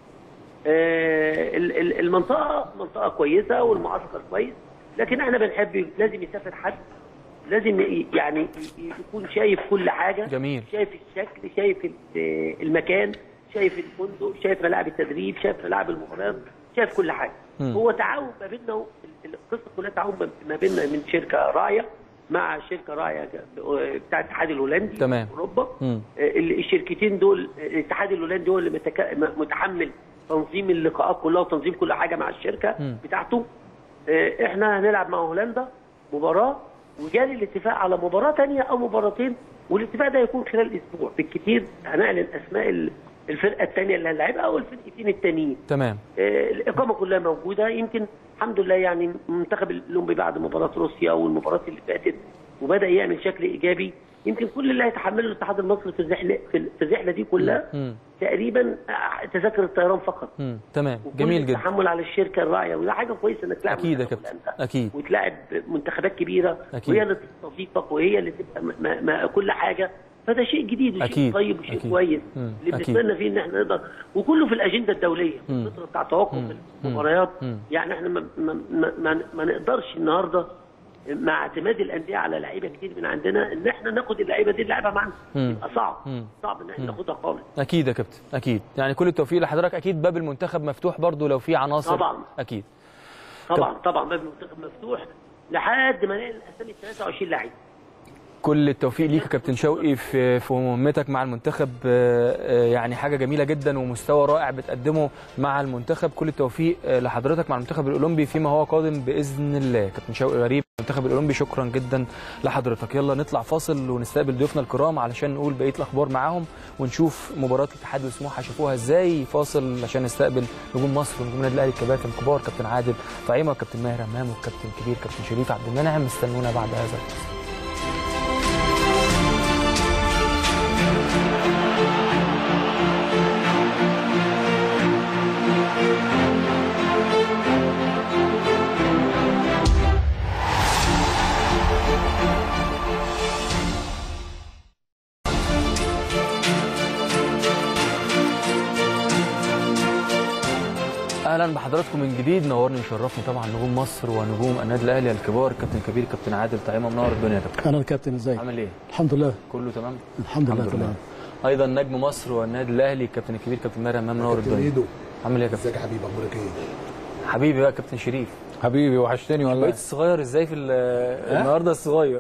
آه، ال- ال- المنطقه منطقه كويسه والمعسكر كويس لكن احنا بنحب لازم يسافر حد لازم ي- يعني ي- يكون شايف كل حاجه جميل. شايف الشكل شايف ال- المكان شايف الفندق شايف ملاعب التدريب شايف ملاعب المباريات شايف كل حاجه مم. هو تعاون ما بيننا و- ال- القصه كلها تعاون ما- ما بيننا من شركه راعيه مع شركه راعيه بتاع الاتحاد الهولندي تمام. في اوروبا مم. ال- الشركتين دول الاتحاد الهولندي هو اللي متك... م- متحمل تنظيم اللقاءات كلها وتنظيم كل حاجه مع الشركه مم. بتاعته آه، احنا هنلعب مع هولندا مباراه وجالي الاتفاق على مباراه ثانيه او مباراتين والاتفاق ده يكون خلال اسبوع بالكثير هنعلن اسماء ال- الفرقه الثانيه اللي هنلعبها او الفرقتين التانيين تمام آه، الاقامه كلها موجوده يمكن الحمد لله يعني منتخب الاولمبي بعد مباراه روسيا والمباراه اللي فاتت وبدا يعمل شكل ايجابي يمكن كل اللي هيتحمله الاتحاد المصري في الرحله في في الرحله دي كلها مم. تقريبا آه، تذاكر الطيران فقط مم. تمام وكل جميل جدا التحمل على الشركه الراعيه وده حاجه كويسه انك تلعب اكيد يا منتخب كابتن الأندية. اكيد وتلاعب منتخبات كبيره أكيد. وهي اللي تستضيفك وهي اللي تبقى م- م- م- كل حاجه فده شيء جديد وشيء أكيد. طيب وشيء أكيد. كويس مم. اللي أكيد. بنتمنى فيه ان احنا نقدر وكله في الاجنده الدوليه مم. الفتره بتاع توقف مم. المباريات مم. يعني احنا ما, ما, ما, ما, ما نقدرش النهارده مع اعتماد الانديه على لعيبه كتير من عندنا ان احنا ناخد اللعيبه دي نلعبها معانا مم. يبقى صعب مم. صعب ان احنا ناخدها خالص اكيد يا كابتن اكيد يعني كل التوفيق لحضرتك اكيد باب المنتخب مفتوح برضو لو في عناصر طبعاً. اكيد طبعا طبعا باب المنتخب مفتوح لحد ما نلاقي الاسامي 23 لعيب كل التوفيق ليك يا كابتن شوقي في في مهمتك مع المنتخب آه، آه، يعني حاجه جميله جدا ومستوى رائع بتقدمه مع المنتخب كل التوفيق آه، لحضرتك مع المنتخب الاولمبي فيما هو قادم باذن الله كابتن شوقي غريب المنتخب الاولمبي شكرا جدا لحضرتك يلا نطلع فاصل ونستقبل ضيوفنا الكرام علشان نقول بقيه الاخبار معاهم ونشوف مباراه الاتحاد وسموحه شافوها ازاي فاصل عشان نستقبل نجوم مصر ونجوم النادي الاهلي الكباتن الكبار كابتن عادل طعيمه كابتن ماهر امام والكابتن الكبير كابتن شريف عبد المنعم استنونا بعد هذا الفاصل اهلا بحضراتكم من جديد نورني وشرفني طبعا نجوم مصر ونجوم النادي الاهلي الكبار كابتن كبير كابتن عادل طعيمه منور الدنيا يا كابتن انا الكابتن ازيك عامل ايه الحمد لله كله تمام الحمد لله تمام ايضا نجم مصر والنادي الاهلي الكابتن الكبير كابتن ماهر امام منور كابتن الدنيا ايدو عامل ايه يا كابتن ازيك يا حبيبي اخبارك ايه؟ حبيبي بقى كابتن شريف حبيبي وحشتني والله بقيت الصغير ازاي في ال- النهارده الصغير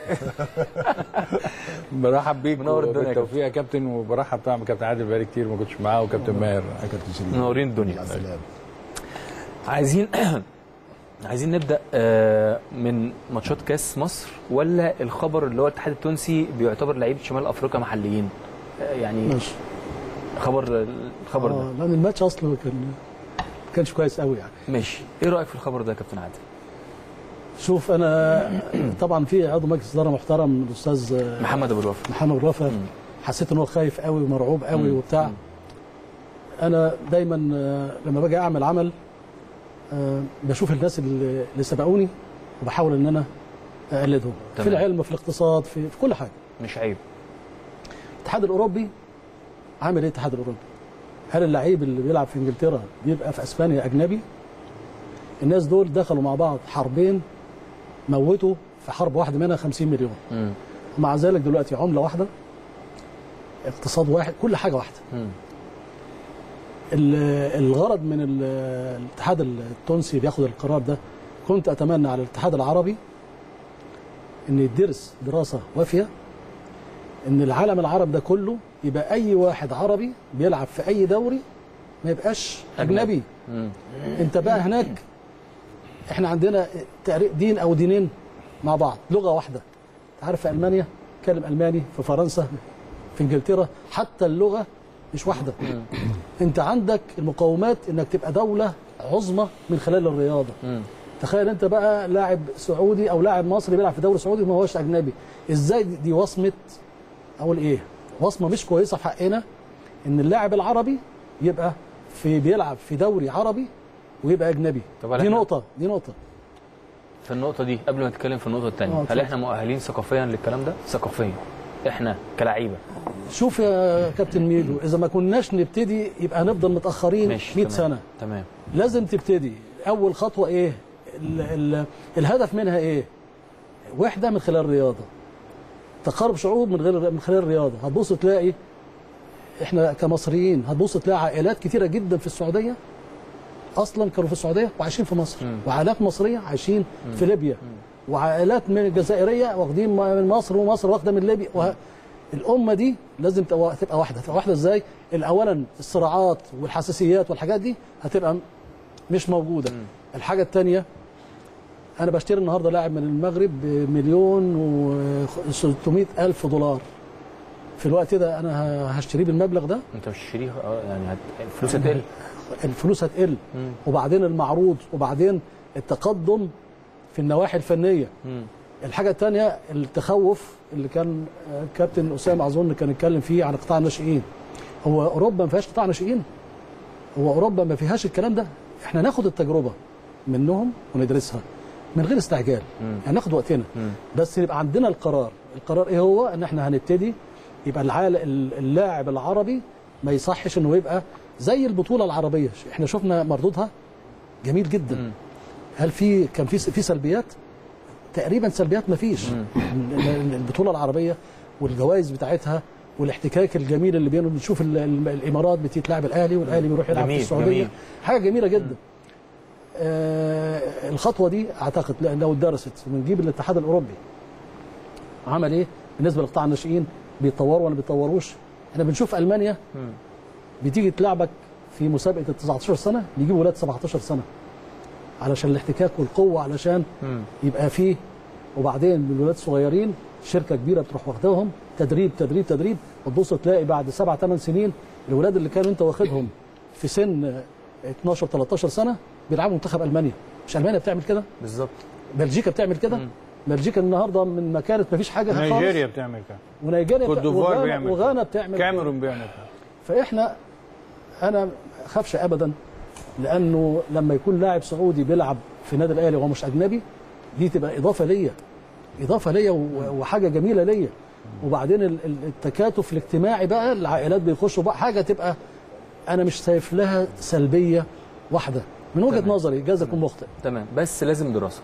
برحب بيك منور الدنيا يا بالتوفيق يا كابتن وبرحب طبعا بكابتن عادل بقالي كتير ما كنتش معاه وكابتن ماهر يا كابتن شريف منورين الدنيا مع السلامه عايزين عايزين نبدا آه، من ماتشات كاس مصر ولا الخبر اللي هو الاتحاد التونسي بيعتبر لعيبه شمال افريقيا محليين آه، يعني ماشي خبر الخبر ده آه لان الماتش اصلا كان ما كانش كويس قوي يعني ماشي ايه رايك في الخبر ده يا كابتن عادل شوف انا طبعا في عضو مجلس اداره محترم الاستاذ آه، محمد ابو الوفا محمد رافع مم. حسيت ان هو خايف قوي ومرعوب قوي مم. وبتاع مم. انا دايما آه، لما باجي اعمل عمل آه، بشوف الناس اللي اللي سبقوني وبحاول ان انا اقلدهم في تمام. العلم في الاقتصاد في, في كل حاجه مش عيب الاتحاد الاوروبي عامل ايه الاتحاد الاوروبي؟ هل اللعيب اللي بيلعب في انجلترا بيبقى في اسبانيا اجنبي؟ الناس دول دخلوا مع بعض حربين موتوا في حرب واحده منها 50 مليون مم. ومع ذلك دلوقتي عمله واحده اقتصاد واحد كل حاجه واحده مم. ال- الغرض من ال- الاتحاد التونسي بياخد القرار ده كنت اتمنى على الاتحاد العربي ان يدرس دراسه وافيه ان العالم العربي ده كله يبقى اي واحد عربي بيلعب في اي دوري ما يبقاش أجنبي. اجنبي مم. انت بقى هناك احنا عندنا تقري- دين او دينين مع بعض لغه واحده انت عارف في المانيا تكلم الماني في فرنسا في انجلترا حتى اللغه مش واحده انت عندك المقومات انك تبقى دوله عظمى من خلال الرياضه مم. تخيل انت بقى لاعب سعودي او لاعب مصري بيلعب في دوري سعودي وما هوش اجنبي ازاي دي- دي وصمه اقول ايه وصمه مش كويسه في حقنا ان اللاعب العربي يبقى في بيلعب في دوري عربي ويبقى اجنبي طب هل دي احنا- نقطه دي نقطه في النقطه دي قبل ما نتكلم في النقطه الثانيه آه، هل اتفضل. احنا مؤهلين ثقافيا للكلام ده ثقافيا احنا كلعيبه شوف يا كابتن ميدو اذا ما كناش نبتدي يبقى هنفضل متاخرين ماشي 100 تمام. سنه تمام لازم تبتدي اول خطوه ايه ال ال الهدف منها ايه وحده من خلال الرياضه تقارب شعوب من غير من خلال الرياضه هتبص تلاقي احنا كمصريين هتبص تلاقي عائلات كتيره جدا في السعوديه اصلا كانوا في السعوديه وعايشين في مصر مم. وعائلات مصريه عايشين في ليبيا وعائلات من الجزائريه واخدين من مصر ومصر واخده من ليبيا وه... الامه دي لازم تبقى تبقى واحده تبقى واحده ازاي اولا الصراعات والحساسيات والحاجات دي هتبقى مش موجوده الحاجه الثانيه انا بشتري النهارده لاعب من المغرب بمليون و600 الف دولار في الوقت ده انا ه- هشتريه بالمبلغ ده انت مش شريك اه يعني هت... الفلوس هتقل الفلوس هتقل وبعدين المعروض وبعدين التقدم في النواحي الفنيه مم. الحاجه الثانيه التخوف اللي كان آه، كابتن اسامه اظن كان اتكلم فيه عن قطاع الناشئين هو اوروبا ما فيهاش قطاع ناشئين هو اوروبا ما فيهاش الكلام ده احنا ناخد التجربه منهم وندرسها من غير استعجال يعني ناخد وقتنا بس يبقى عندنا القرار القرار ايه هو ان احنا هنبتدي يبقى العال اللاعب العربي ما يصحش انه يبقى زي البطوله العربيه احنا شفنا مردودها جميل جدا هل في كان في في سلبيات تقريبا سلبيات ما فيش البطوله العربيه والجوائز بتاعتها والاحتكاك الجميل اللي بينهم بنشوف ال- ال- الامارات بتتلعب الاهلي والاهلي بيروح يلعب جميل، في السعوديه جميل. حاجه جميله جدا آه الخطوه دي اعتقد لأن لو اتدرست ونجيب الاتحاد الاوروبي عمل ايه بالنسبه لقطاع الناشئين بيتطوروا ولا بيتطوروش احنا بنشوف المانيا بتيجي تلعبك في مسابقه ال 19 سنه بيجيبوا ولاد 17 سنه علشان الاحتكاك والقوه علشان يبقى فيه وبعدين الولاد الصغيرين شركه كبيره بتروح واخداهم تدريب تدريب تدريب وتبص تلاقي بعد سبع ثمان سنين الولاد اللي كانوا انت واخدهم في سن 12 13 سنه بيلعبوا منتخب المانيا مش المانيا بتعمل كده بالظبط بلجيكا بتعمل كده بلجيكا النهارده من ما كانت ما فيش حاجه خالص نيجيريا بتعمل كده ونيجيريا كوت بتع- ديفوار وغانا- بيعمل كده. وغانا بتعمل كده. كاميرون بيعمل كده فاحنا انا خافش ابدا لانه لما يكون لاعب سعودي بيلعب في النادي الاهلي وهو مش اجنبي دي تبقى اضافه ليا اضافه ليا و- وحاجه جميله ليا وبعدين ال- ال- التكاتف الاجتماعي بقى العائلات بيخشوا بقى حاجه تبقى انا مش شايف لها سلبيه واحده من وجهه تمام. نظري جايز اكون مخطئ تمام بس لازم دراسه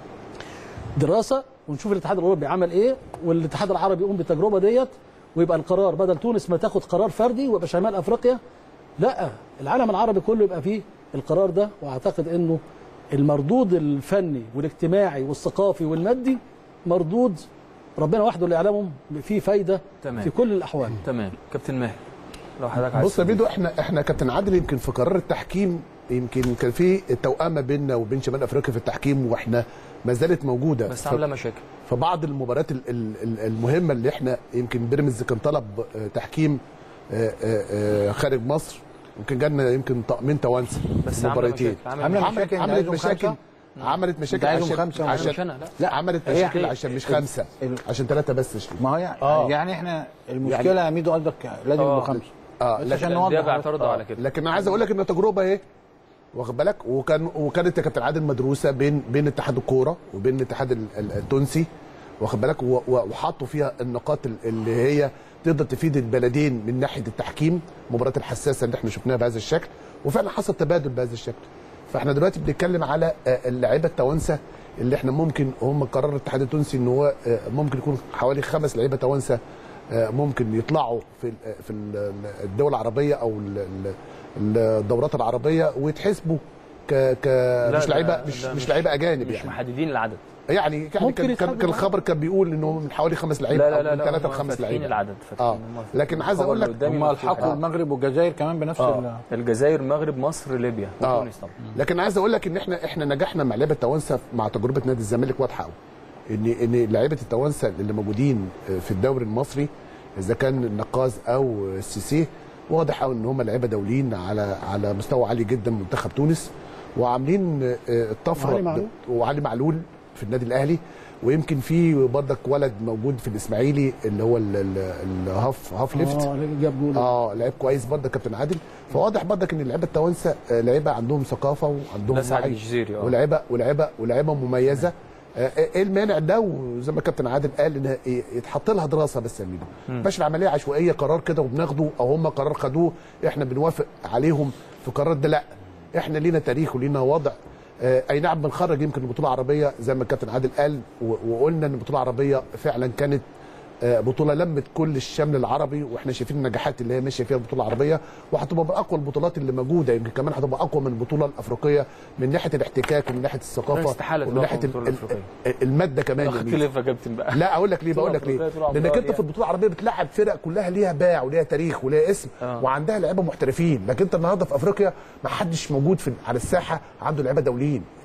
دراسه ونشوف الاتحاد الاوروبي عمل ايه والاتحاد العربي يقوم بالتجربه ديت ويبقى القرار بدل تونس ما تاخد قرار فردي ويبقى شمال افريقيا لا العالم العربي كله يبقى فيه القرار ده واعتقد انه المردود الفني والاجتماعي والثقافي والمادي مردود ربنا وحده اللي يعلمهم فيه فايده تمام. في كل الاحوال تمام كابتن ماهر لو حضرتك عايز بص يا بيدو احنا احنا كابتن عادل يمكن في قرار التحكيم يمكن كان في توأمة بيننا وبين شمال افريقيا في التحكيم واحنا ما زالت موجوده بس ف- عامله مشاكل في بعض المباريات ال- ال- ال- المهمه اللي احنا يمكن بيراميدز كان طلب آه، تحكيم آه، آه، آه، خارج مصر يمكن جالنا يمكن طقمين توانسه بس عامله مباراتين مشاكل عامله عاملة مشاكل. مشاكل. عملت عايزهم مشاكل خمسة؟ عملت مشاكل عايزهم عشان خمسة مش عشان انا لا لا عملت هي- مشاكل هي- عشان مش ال- خمسه ال- عشان ثلاثه بس شريف ما هي آه. يعني احنا المشكله يا ميدو قصدك لازم آه. يبقوا خمسه اه بس عشان لكن نوضح ده بس. بيعترضوا آه. على كده لكن انا عايز اقول لك ان تجربه اهي واخد بالك وكان وكانت يا كابتن عادل مدروسه بين بين اتحاد الكوره وبين الاتحاد ال- ال- التونسي واخد بالك و- و- وحطوا فيها النقاط ال- اللي هي تقدر تفيد البلدين من ناحيه التحكيم المباريات الحساسه اللي احنا شفناها بهذا الشكل وفعلا حصل تبادل بهذا الشكل فاحنا دلوقتي بنتكلم على آه، اللعيبه التوانسه اللي احنا ممكن هم قرار الاتحاد التونسي ان هو آه، ممكن يكون حوالي خمس لعيبه توانسه آه، ممكن يطلعوا في ال- في ال- الدول العربيه او ال- ال- الدورات العربيه ويتحسبوا ك ك لا، مش لا، لعيبه لا، مش لا، مش مش- لعيبه اجانب مش يعني محددين العدد يعني يعني ممكن كان كان يتحدد كان الخبر كان بيقول ان هو من حوالي خمس لعيبه لا لا او لا من لا ثلاثه هم لخمس فاتحين لعيبه العدد فاتحين اه هم لكن عايز الخبر اقول اللي لك قدامي هم مفتوح. الحقوا آه. المغرب والجزائر كمان بنفس ال- اه الجزائر المغرب مصر ليبيا اه وتونس طبعا لكن عايز اقول لك ان احنا احنا نجحنا مع لعيبه التوانسه مع تجربه نادي الزمالك واضحه قوي ان ان لعيبه التوانسه اللي موجودين في الدوري المصري اذا كان النقاز او السيسي واضح قوي ان هم لعيبه دوليين على على مستوى عالي جدا من منتخب تونس وعاملين آه، الطفره وعلي معلول. وعلي معلول في النادي الاهلي ويمكن في برضك ولد موجود في الاسماعيلي اللي هو ال- ال- الهاف هاف ليفت اه جاب جول اه لعيب كويس برضه كابتن عادل فواضح برضك ان اللعيبه التوانسه آه، لعيبه عندهم ثقافه وعندهم ناس على وعي الجزيري اه ولعيبه ولعيبه ولعيبه مميزه آه، ايه المانع ده وزي ما كابتن عادل قال انها إيه، يتحط لها دراسه بس يا ميدو مش العمليه عشوائيه قرار كده وبناخده او هم قرار خدوه احنا بنوافق عليهم في القرار ده لا احنا لينا تاريخ ولينا وضع آه، اي نعم بنخرج يمكن البطوله العربيه زي ما الكابتن عادل قال و- وقلنا ان البطوله العربيه فعلا كانت آه، بطوله لمت كل الشمل العربي واحنا شايفين النجاحات اللي هي ماشيه فيها البطوله العربيه وهتبقى من اقوى البطولات اللي موجوده يمكن كمان هتبقى اقوى من البطوله الافريقيه من ناحيه الاحتكاك ومن ناحيه الثقافه استحالة ومن تبقى ناحيه أقوى من البطولة ال- الأفريقية. ال- الماده كمان يا ميدو. اختلف يا كابتن بقى لا اقول لك ليه بقول لك ليه طول عمرها لانك طول انت في عمرها البطوله العربيه بتلعب فرق كلها ليها باع وليها تاريخ وليها اسم آه. وعندها لعيبه محترفين لكن انت النهارده في افريقيا ما حدش موجود في على الساحه عنده لعيبه دوليين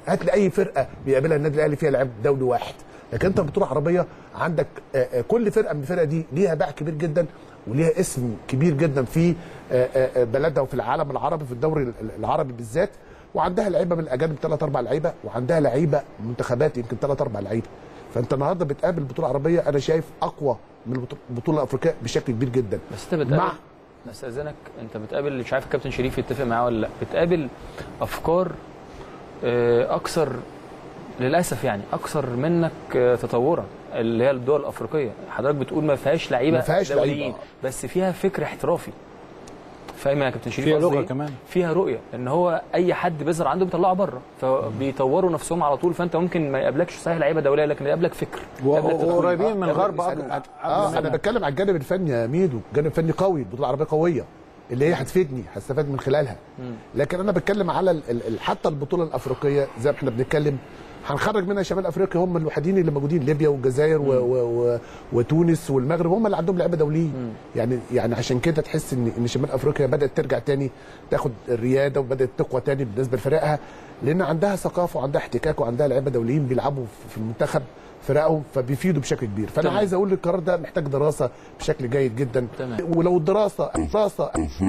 هات لي اي فرقه بيقابلها النادي الاهلي فيها لاعب دولي واحد لكن انت بطوله عربيه عندك آه، آه، كل فرقه من الفرق دي ليها باع كبير جدا وليها اسم كبير جدا في آه، آه، آه، بلدها وفي العالم العربي في الدوري ال- العربي بالذات وعندها لعيبه من الاجانب ثلاث اربع لعيبه وعندها لعيبه منتخبات يمكن ثلاث اربع لعيبه فانت النهارده بتقابل بطوله عربيه انا شايف اقوى من البطو- البطوله الافريقيه بشكل كبير جدا بس انت بتقابل مع استاذنك انت بتقابل مش عارف الكابتن شريف يتفق معاه ولا لا بتقابل افكار آه، اكثر للاسف يعني اكثر منك آه، تطورا اللي هي الدول الافريقيه حضرتك بتقول ما فيهاش لعيبه ما فيهاش دوليين لعيبة. بس فيها فكر احترافي فاهم يا كابتن شريف فيها قصدي لغة إيه؟ كمان. فيها رؤيه ان هو اي حد بيظهر عنده بيطلعه بره فبيطوروا نفسهم على طول فانت ممكن ما يقابلكش صحيح لعيبه دوليه لكن يقابلك فكر يقابلك تدخل. وقريبين من الغرب أنا- قبل اه انا بتكلم على الجانب الفني يا ميدو جانب فني قوي البطوله العربيه قويه اللي هي هتفيدني هستفاد من خلالها لكن انا بتكلم على ال- ال- ال- حتى البطوله الافريقيه زي ما احنا بنتكلم هنخرج منها شمال افريقيا هم الوحيدين اللي موجودين ليبيا والجزائر و و و وتونس والمغرب هم اللي عندهم لعيبه دوليين يعني يعني عشان كده تحس ان ان شمال افريقيا بدات ترجع تاني تاخد الرياده وبدات تقوى تاني بالنسبه لفرقها لان عندها ثقافه وعندها احتكاك وعندها لعيبه دوليين بيلعبوا في المنتخب فرقهم فبيفيدوا بشكل كبير فانا تمام. عايز اقول القرار ده محتاج دراسه بشكل جيد جدا تمام. ولو الدراسه الدراسه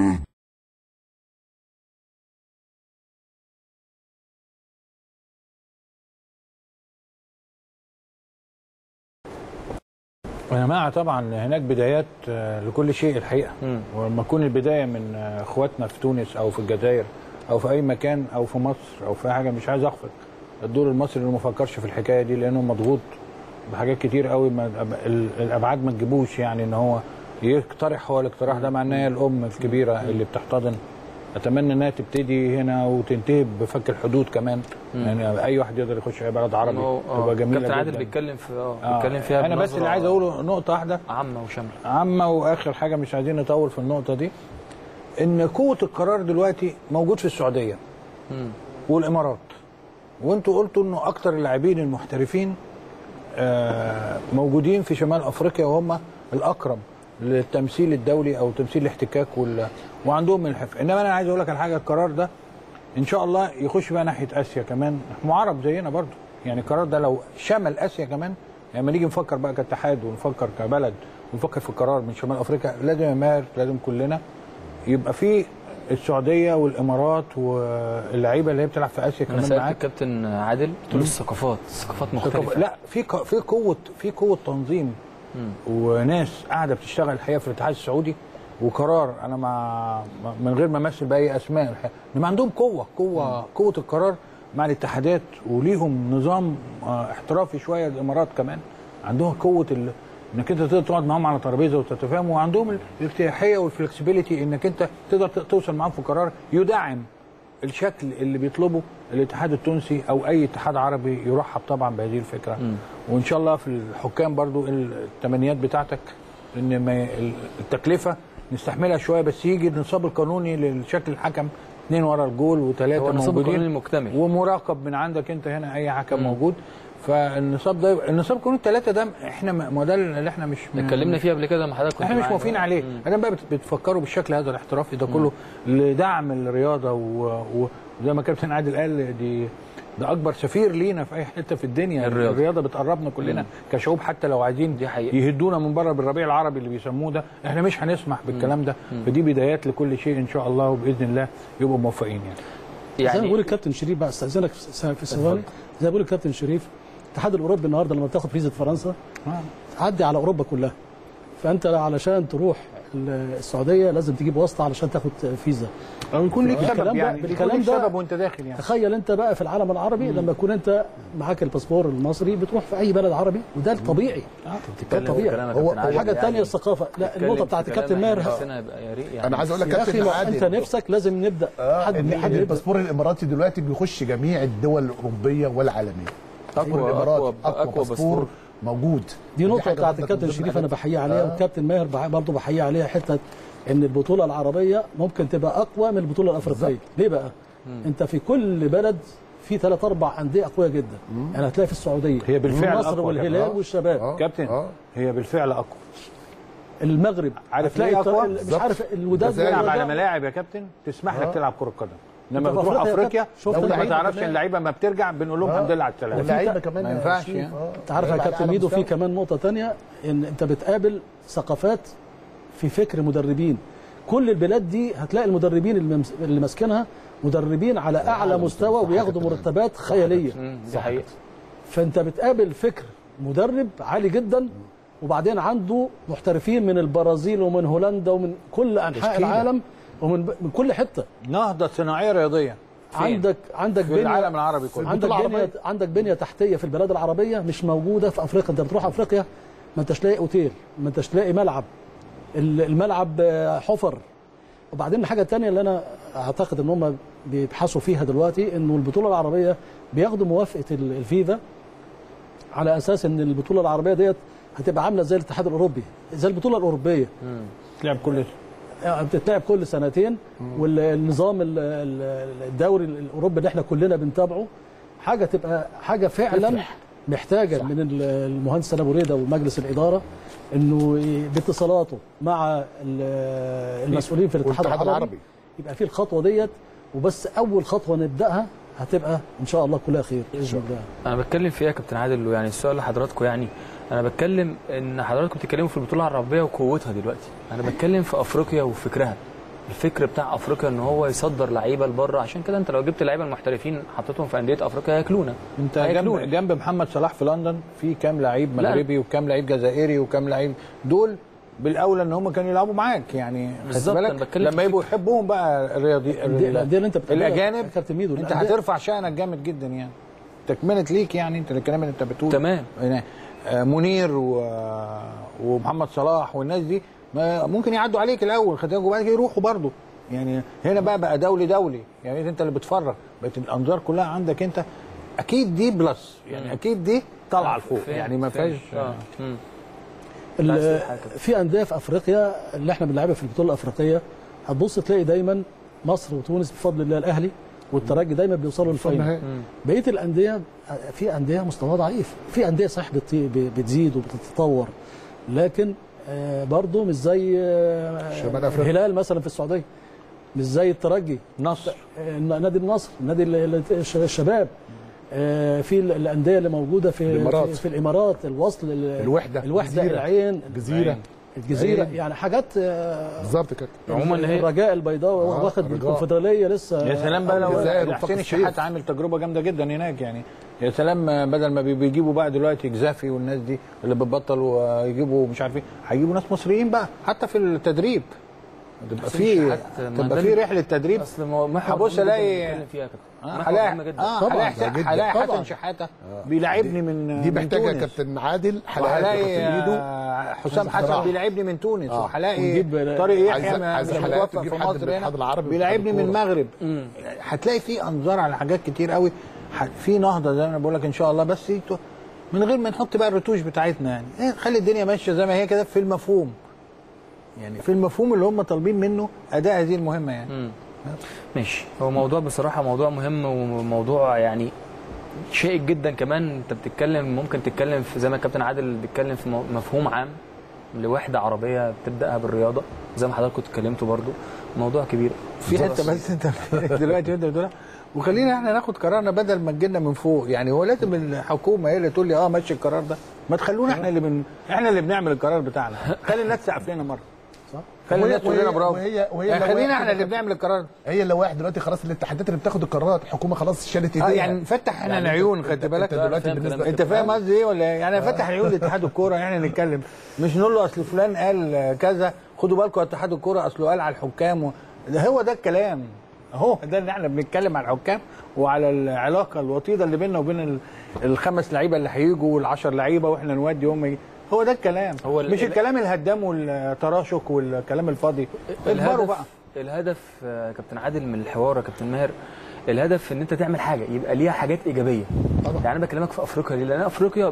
انا مع طبعا هناك بدايات آه، لكل شيء الحقيقه مم. ولما تكون البدايه من آه، اخواتنا في تونس او في الجزائر او في اي مكان او في مصر او في أي حاجه مش عايز اخفض الدور المصري اللي ما فكرش في الحكايه دي لانه مضغوط بحاجات كتير قوي ما ال- الابعاد ما تجيبوش يعني ان هو يقترح هو الاقتراح ده معناه هي الام الكبيره اللي بتحتضن اتمنى انها تبتدي هنا وتنتهي بفك الحدود كمان يعني اي واحد يقدر يخش اي بلد عربي هو- آه، تبقى جميله كابتن عادل جداً. بيتكلم في اه آه، بيتكلم فيها انا بس بنظرة اللي عايز اقوله نقطه واحده عامه وشامله عامه واخر حاجه مش عايزين نطول في النقطه دي ان قوه القرار دلوقتي موجود في السعوديه مم. والامارات وانتوا قلتوا انه اكتر اللاعبين المحترفين آه، موجودين في شمال افريقيا وهم الاقرب للتمثيل الدولي او تمثيل الاحتكاك وال... وعندهم من الحفظ انما انا عايز اقول لك على حاجه القرار ده ان شاء الله يخش بقى ناحيه اسيا كمان احنا عرب زينا برضو يعني القرار ده لو شمل اسيا كمان يعني لما نيجي نفكر بقى كاتحاد ونفكر كبلد ونفكر في القرار من شمال افريقيا لازم يا ماهر لازم كلنا يبقى في السعوديه والامارات واللعيبه اللي هي بتلعب في اسيا انا كمان سالت معاك الكابتن عادل قلت له الثقافات الثقافات مختلفه لا في ق- في قوه في قوه تنظيم وناس قاعده بتشتغل الحقيقه في الاتحاد السعودي وقرار انا مع من غير ما امثل باي اسماء الحقيقه انما عندهم قوه قوه قوه القرار مع الاتحادات وليهم نظام آه، احترافي شويه الامارات كمان عندهم قوه ال... انك انت تقدر تقعد معاهم على ترابيزه وتتفاهم وعندهم الارتياحيه والفلكسبيليتي انك انت تقدر ت- توصل معاهم في قرار يدعم الشكل اللي بيطلبه الاتحاد التونسي او اي اتحاد عربي يرحب طبعا بهذه الفكره وان شاء الله في الحكام برضو التمنيات بتاعتك ان ما التكلفه نستحملها شويه بس يجي النصاب القانوني للشكل الحكم اثنين ورا الجول وثلاثه هو النصاب موجودين القانوني المكتمل. ومراقب من عندك انت هنا اي حكم موجود فالنصاب ده يبقى- النصاب القانوني الثلاثه ده احنا ما ده اللي احنا مش اتكلمنا فيها قبل كده لما حضرتك كنت احنا مش معانا. موافقين عليه مم. انا بقى بت- بتفكروا بالشكل هذا الاحترافي ده كله لدعم الرياضه و- و- وزي ما كابتن عادل قال دي ده اكبر سفير لينا في اي حته في الدنيا الرياضة. الرياضه بتقربنا كلنا كشعوب حتى لو عايزين دي حقيقة. يهدونا من بره بالربيع العربي اللي بيسموه ده احنا مش هنسمح بالكلام ده فدي بدايات لكل شيء ان شاء الله وباذن الله يبقوا موفقين يعني زي ما يعني بيقول الكابتن شريف بقى استاذنك في س- في ثواني زي ما بيقول الكابتن شريف الاتحاد الاوروبي النهارده لما بتاخد فيزا فرنسا تعدي على اوروبا كلها فانت علشان تروح ال- السعوديه لازم تجيب واسطه علشان تاخد فيزا او يكون ليك الكلام سبب ده- يعني يكون بالكلام ليك ده- سبب وانت داخل يعني تخيل انت بقى في العالم العربي لما يكون انت معاك الباسبور المصري بتروح في اي بلد عربي وده الطبيعي ده بتتكلم في طبيعي كلام يا هو كابتن عادل الحاجه يعني. الثانيه الثقافه لا بتتكلم النقطه في بتاعت كلام الكابتن ماهر احنا نفسنا يبقى يا ريت يعني انا عايز اقول لك يا اخي كابتن ما عادل انت نفسك لازم نبدا آه حد إن- حد إن يبدا الباسبور الاماراتي دلوقتي بيخش جميع الدول الاوروبيه والعالميه باسبور أقوى- الامارات أقوى- اقوى, أقوى باسبور باسبور. موجود دي نقطة حاجة بتاعت برضه الكابتن من ضمن شريف أنا الحاجات- بحييه عليها آه. والكابتن ماهر بح- برضه بحييه عليها حتة إن البطولة العربية ممكن تبقى أقوى من البطولة الأفريقية، ليه بقى؟ أنت في كل بلد في ثلاث أربع أندية أقوياء جدا، يعني هتلاقي في السعودية هي بالفعل مصر أقوى والهلال كمان. والشباب، آه. كابتن آه. هي بالفعل اقوى المغرب عارف هتلاقي ليه الط- أقوى؟ مش بالظبط. عارف الوداد الجزائر تلعب والوداد. على ملاعب يا كابتن تسمح لك تلعب كره قدم لما أنت في بتروح أفريقيا افريقيا كابتن، شفت لو ما اللعيبة تعرفش كمان. اللعيبه ما بترجع بنقول لهم آه. الحمد لله على السلامه واللعيبه كمان ما ينفعش شريف، يعني. آه. انت عارف يا لعيبة كابتن على ميدو في مستوى. كمان نقطه تانية ان انت بتقابل ثقافات في فكر مدربين كل البلاد دي هتلاقي المدربين اللي ممس- اللي ماسكينها مدربين على اعلى مستوى صح وبياخدوا كابتن. مرتبات خياليه مم، دي حقيقه فانت بتقابل فكر مدرب عالي جدا وبعدين عنده محترفين من البرازيل ومن هولندا ومن كل انحاء تشكيلة. العالم ومن من كل حته نهضه صناعيه رياضيه فين؟ عندك عندك في العالم العربي كله عندك البطولة بنيه العربية. عندك بنيه تحتيه في البلاد العربيه مش موجوده في افريقيا انت بتروح افريقيا ما انتش لاقي اوتيل ما انتش لاقي ملعب ال- الملعب آه، حفر وبعدين الحاجه الثانيه اللي انا اعتقد ان هم بيبحثوا فيها دلوقتي انه البطوله العربيه بياخدوا موافقه ال- الفيفا على اساس ان البطوله العربيه ديت هتبقى عامله زي الاتحاد الاوروبي زي البطوله الاوروبيه تلعب كل بتتلعب كل سنتين والنظام ال- ال- الدوري الاوروبي اللي احنا كلنا بنتابعه حاجه تبقى حاجه فعلا تفرح. محتاجه من ال- المهندس سلام ريده ومجلس الاداره انه ي- باتصالاته مع ال- المسؤولين في الاتحاد والاتحاد العربي, العربي. يبقى في الخطوه ديت وبس اول خطوه نبداها هتبقى ان شاء الله كلها خير باذن الله انا بتكلم في ايه يا كابتن عادل يعني السؤال لحضراتكم يعني انا بتكلم ان حضراتكم بتتكلموا في البطوله العربيه وقوتها دلوقتي انا بتكلم في افريقيا وفكرها الفكر بتاع افريقيا ان هو يصدر لعيبه لبره عشان كده انت لو جبت لعيبه المحترفين حطيتهم في انديه افريقيا هياكلونا انت هياكلونا. جنب جنب محمد صلاح في لندن في كام لعيب لا. مغربي وكام لعيب جزائري وكام لعيب دول بالاولى ان هم كانوا يلعبوا معاك يعني خد بالظبط، بالك أنا بتكلم لما في يبقوا يحبوهم بقى الرياضي الأندية- الأندية اللي أنت بتقابلها الاجانب يا كابتن ميدو، انت الأندية- هترفع شأنك جامد جدا يعني تكمله ليك يعني انت الكلام اللي انت بتقوله تمام. يعني آه، منير و... ومحمد صلاح والناس دي ما ممكن يعدوا عليك الاول خد بالك وبعد كده يروحوا برضه يعني هنا بقى بقى دولي دولي يعني انت اللي بتفرج بقت الانظار كلها عندك انت اكيد دي بلس يعني اكيد دي طالعه لفوق فين- يعني ما فين؟ فيهاش آه. مم. ال- بس الحاجة. في انديه في افريقيا اللي احنا بنلعبها في البطوله الافريقيه هتبص تلاقي دايما مصر وتونس بفضل الله الاهلي والترجي دايما بيوصلوا للفاينل النهائي. بقيه الانديه في انديه مستواها ضعيف في انديه صحيح بت- بتزيد وبتتطور لكن آه، برضه مش زي آه، شمال أفريقيا. الهلال مثلا في السعوديه مش زي الترجي نصر آه، نادي النصر نادي ال- ال- الش- الشباب آه، في ال- الانديه اللي موجوده في الإمارات. في, في الامارات الوصل ال- الوحدة. الوحده الجزيرة. العين الجزيره الجزيره عين. يعني حاجات آه، بالظبط كده عموما هي الرجاء البيضاء آه، واخد الرجاء. الكونفدراليه لسه يا سلام بقى لو الجزائر حسين وفقط الشحات الشيخ. عامل تجربه جامده جدا هناك يعني يا سلام بدل ما بي- بيجيبوا بقى دلوقتي جزافي والناس دي اللي بتبطلوا يجيبوا مش عارف ايه هيجيبوا ناس مصريين بقى حتى في التدريب تبقى حسين في الشحات ما ده تبقى في اللي- رحله تدريب اصل ما- محور هبص مهم جداً الاقي- نتكلم فيها كده آه، محور هلاقي مهم جدا اه طبعاً، هلاقي ده جداً. هلاقي طبعاً. حسن شحاته بيلعبني من دي من محتاجه تونس. كابتن عادل حلقات وهلاقي وكابتن ميدو آه، حسام بصراحة. حسن بيلعبني من تونس آه. وهلاقي ونجيب- طارق عايز- يحيى ما- عايز مش حلقات متوفق تجيب في حد من مصر الاتحاد هنا العربي بيلعبني من والاتحاد المغرب هتلاقي في انظار على حاجات كتير قوي ح- في نهضه زي ما انا بقول لك ان شاء الله بس يتو- من غير ما نحط بقى الرتوش بتاعتنا يعني إيه، خلي الدنيا ماشيه زي ما هي كده في المفهوم يعني في المفهوم اللي هم طالبين منه اداء هذه المهمه يعني مم. ماشي هو موضوع بصراحه موضوع مهم وموضوع يعني شائك جدا كمان انت بتتكلم ممكن تتكلم في زي ما الكابتن عادل بيتكلم في مو- مفهوم عام لوحده عربيه بتبداها بالرياضه زي ما حضراتكم اتكلمتوا برضو موضوع كبير في حته بس انت دلوقتي وانت بتقولها وخلينا احنا ناخد قرارنا بدل ما تجينا من فوق يعني هو لازم الحكومه هي اللي تقول لي اه ماشي القرار ده ما تخلونا احنا اللي بن... احنا اللي بنعمل القرار بتاعنا خلي الناس تسقف لنا مره صح خلي الناس تقول لنا وهي- برافو وهي وهي يعني لو خلينا واحد احنا اللي كده- بنعمل القرار ده هي اللي واحد دلوقتي خلاص الاتحادات اللي بتاخد القرارات الحكومه خلاص شالت اه ايديها يعني نفتح احنا يعني العيون أنت- خدت أنت- بالك أنت دلوقتي فاهم بالنسبه كلامك. انت فاهم قصدي ايه ولا إيه؟ يعني فتح عيون لاتحاد الكوره احنا نتكلم مش نقول له اصل فلان قال كذا خدوا بالكم يا اتحاد الكوره اصله قال على الحكام و... ده هو ده الكلام هو ده اللي احنا بنتكلم على الحكام وعلى العلاقه الوطيده اللي بيننا وبين ال- الخمس لعيبه اللي هيجوا والعشر لعيبه واحنا نودي هم يجي. هو ده الكلام هو ال- مش ال- الكلام الهدام والتراشق والكلام الفاضي اكبروا الهدف بقى الهدف آه، كابتن عادل من الحوار يا كابتن ماهر الهدف ان انت تعمل حاجه يبقى ليها حاجات ايجابيه طبعا. يعني انا بكلمك في افريقيا ليه لان افريقيا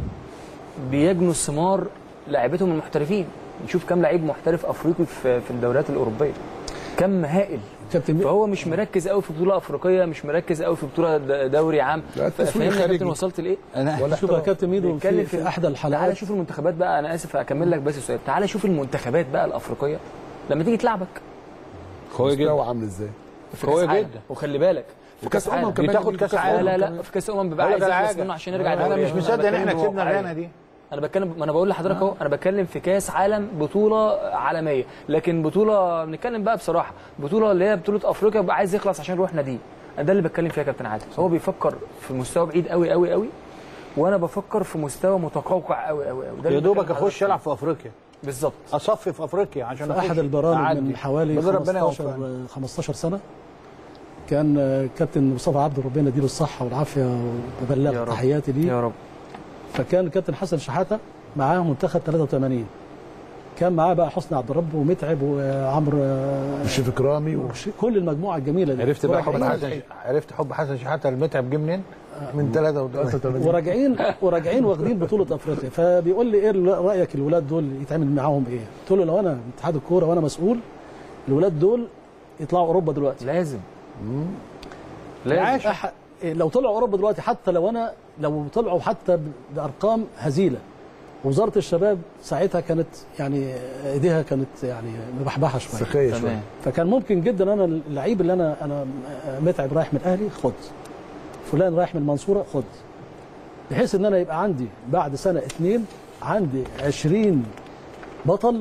بيجنوا الثمار لعيبتهم المحترفين نشوف كام لعيب محترف افريقي في في الدوريات الاوروبيه كم هائل كابتن فهو مش مركز قوي في بطوله افريقيه مش مركز قوي في بطوله د- دوري عام لا، التسويق فاهمني يا الخارجي. كابتن وصلت لايه انا ولا شوف يا كابتن ميدو بنتكلم في, في- في احدى تعالى الحلقات شوف المنتخبات بقى انا اسف اكمل لك بس السؤال تعالى شوف المنتخبات بقى الافريقيه لما تيجي تلعبك قوي جدا مستوى عامل ازاي في قوية كاس عالم. جدا. وخلي بالك في وكأس أمم عالم. كمان بتاخد بيجي كأس لا عالم لا لا كمان. في كاس امم بيبقى أقول عايز لك على يخلص حاجة. منه عشان يرجع انا الدوري. مش مصدق ان احنا بتكلم كسبنا بواقعية. غانا دي انا بتكلم ما انا بقول لحضرتك اهو انا بتكلم في كاس عالم بطوله عالميه لكن بطوله بنتكلم بقى بصراحه بطوله اللي هي بطوله افريقيا بقى عايز يخلص عشان يروح ناديه ده اللي بتكلم فيها يا كابتن عادل هو بيفكر في مستوى بعيد قوي قوي قوي وانا بفكر في مستوى متقوقع قوي قوي قوي ده يا اللي دوبك بتكلم اخش حضرتك العب في افريقيا فيه. بالظبط اصفي في افريقيا عشان في احد أخش البرامج أعدي. من حوالي بدل ربنا 15 يوفقنا. 15 سنه كان آه، كابتن مصطفى عبد ربنا يديله الصحه والعافيه يا وببلغ رب. تحياتي ليه يا رب فكان كابتن حسن شحاته معاه منتخب 83 كان معاه بقى حسني عبد الرب ومتعب وعمرو آه، وشريف اكرامي و... وش- كل المجموعه الجميله دي عرفت بقى حب وراجعين- حسن عرفت حب حسن شحاته المتعب جه منين؟ من ثلاثة وثلاثة وراجعين وراجعين واخدين بطوله افريقيا فبيقول لي ايه رايك الولاد دول يتعمل معاهم ايه؟ قلت له لو انا اتحاد الكوره وانا مسؤول الولاد دول يطلعوا اوروبا دلوقتي لازم لازم أح... لو طلعوا اوروبا دلوقتي حتى لو انا لو طلعوا حتى ب- بارقام هزيله وزاره الشباب ساعتها كانت يعني ايديها كانت يعني مبحبحه شويه سخيه شويه تمام فكان ممكن جدا انا اللعيب اللي انا انا متعب رايح من الاهلي خد فلان رايح من المنصوره خد بحيث ان انا يبقى عندي بعد سنه اتنين عندي 20 بطل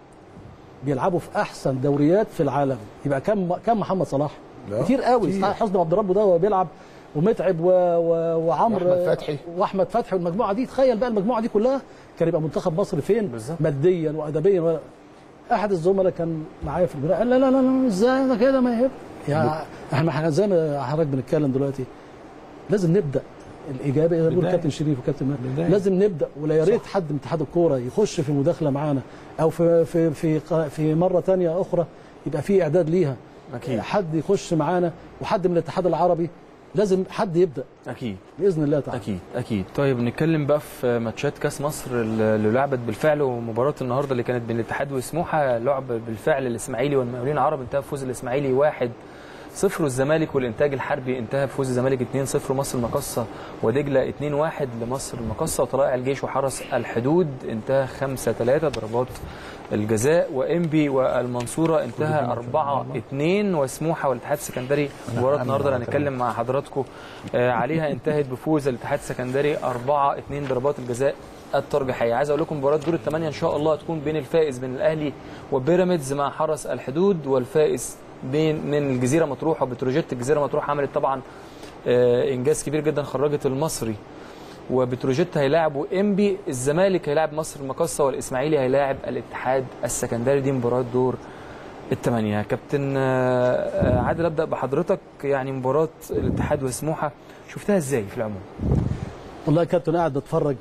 بيلعبوا في احسن دوريات في العالم يبقى كم كم محمد صلاح لا، كتير قوي كتير. حسني عبد ربه ده وهو بيلعب ومتعب و... و... وعمرو وأحمد فتحي. واحمد فتحي والمجموعه دي تخيل بقى المجموعه دي كلها كان يبقى منتخب مصر فين بالظبط. ماديا وادبيا و... احد الزملاء كان معايا في البناء قال لا لا لا, لا ازاي ده كده ما يهب يعني احنا احنا زي ما حضرتك بنتكلم دلوقتي لازم نبدا الاجابه زي ما بيقول بداية. كابتن شريف وكابتن مهدي بداية. لازم نبدا ولا يا ريت حد من اتحاد الكوره يخش في مداخله معانا او في في في في مره ثانيه اخرى يبقى في اعداد ليها اكيد حد يخش معانا وحد من الاتحاد العربي لازم حد يبدا اكيد باذن الله تعالى اكيد اكيد طيب نتكلم بقى في ماتشات كاس مصر اللي لعبت بالفعل ومباراه النهارده اللي كانت بين الاتحاد وسموحه لعب بالفعل الاسماعيلي والمقاولين العرب انتهى بفوز الاسماعيلي 1 صفر والزمالك والانتاج الحربي انتهى بفوز الزمالك 2-0 مصر المقصه ودجله 2-1 لمصر المقصه وطلائع الجيش وحرس الحدود انتهى 5-3 ضربات الجزاء وانبي والمنصوره انتهى 4-2 وسموحه والاتحاد السكندري مباراه النهارده اللي هنتكلم مع حضراتكم آه، عليها انتهت بفوز الاتحاد السكندري 4-2 ضربات الجزاء الترجيحيه عايز اقول لكم مباراه دور الثمانيه ان شاء الله هتكون بين الفائز بين الاهلي وبيراميدز مع حرس الحدود والفائز بين من الجزيره مطروح وبتروجيت الجزيره مطروح عملت طبعا آه، انجاز كبير جدا خرجت المصري وبتروجيت هيلاعبوا انبي الزمالك هيلاعب مصر المقصه والاسماعيلي هيلاعب الاتحاد السكندري دي مباراه دور الثمانيه كابتن آه، آه، عادل ابدا بحضرتك يعني مباراه الاتحاد وسموحه شفتها ازاي في العموم والله يا كابتن قاعد بتفرج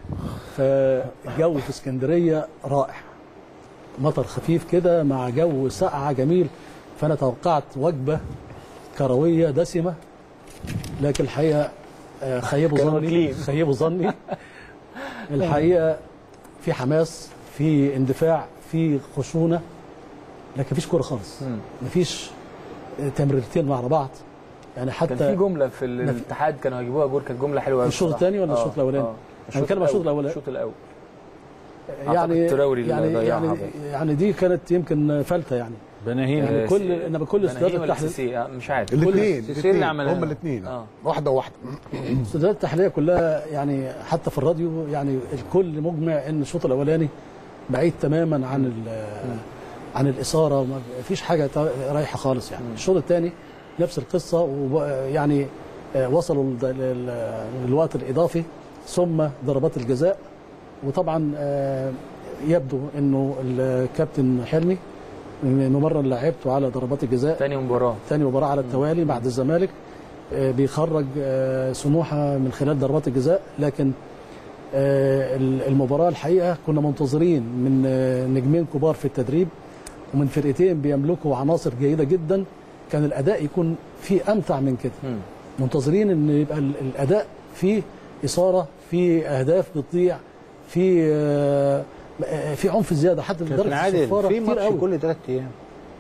في جو في اسكندريه رائع مطر خفيف كده مع جو ساقعه جميل فانا توقعت وجبه كرويه دسمه لكن الحقيقه آه، خيبوا كانوا ظني واكلين. خيبوا ظني الحقيقه في حماس في اندفاع في خشونه لكن مفيش كوره خالص مم. مفيش آه، تمريرتين مع بعض يعني حتى كان في جمله في الاتحاد كانوا هيجيبوها جول كانت جمله حلوه أوي الشوط بصراحة. الثاني ولا آه، الشوط الأولاني؟ آه. أنا بتكلم على الشوط الأولاني. الشوط الاول يعني أعتقد تراوري اللي يعني ضيعها يعني برضه. يعني دي كانت يمكن فلته يعني بناهين يعني آه، كل سي- انما كل بناهين استوديوهات ولا التحليل سيسي؟ آه، مش عارف الاثنين السيسي اللي عملها. هم الاثنين آه. واحده واحده الاستوديوهات التحليليه كلها يعني حتى في الراديو يعني الكل مجمع ان الشوط الاولاني بعيد تماما عن ال- عن الاثاره ما فيش حاجه تا- رايحه خالص يعني الشوط الثاني نفس القصه ويعني وصلوا لل- لل- للوقت الاضافي ثم ضربات الجزاء وطبعا آه، يبدو انه الكابتن حلمي ممرن لعيبته على ضربات الجزاء تاني مباراه ثاني مباراة على التوالي بعد الزمالك آه، بيخرج آه، سموحة من خلال ضربات الجزاء لكن آه، المباراة الحقيقة كنا منتظرين من آه، نجمين كبار في التدريب ومن فرقتين بيملكوا عناصر جيدة جدا كان الأداء يكون فيه أمتع من كده مم. منتظرين ان يبقى ال- الاداء فيه اثاره في اهداف بتضيع في آه، آه، في عنف زياده حتى كابتن لدرجه عادل الصفاره في كتير ماتش قوي كل ثلاث ايام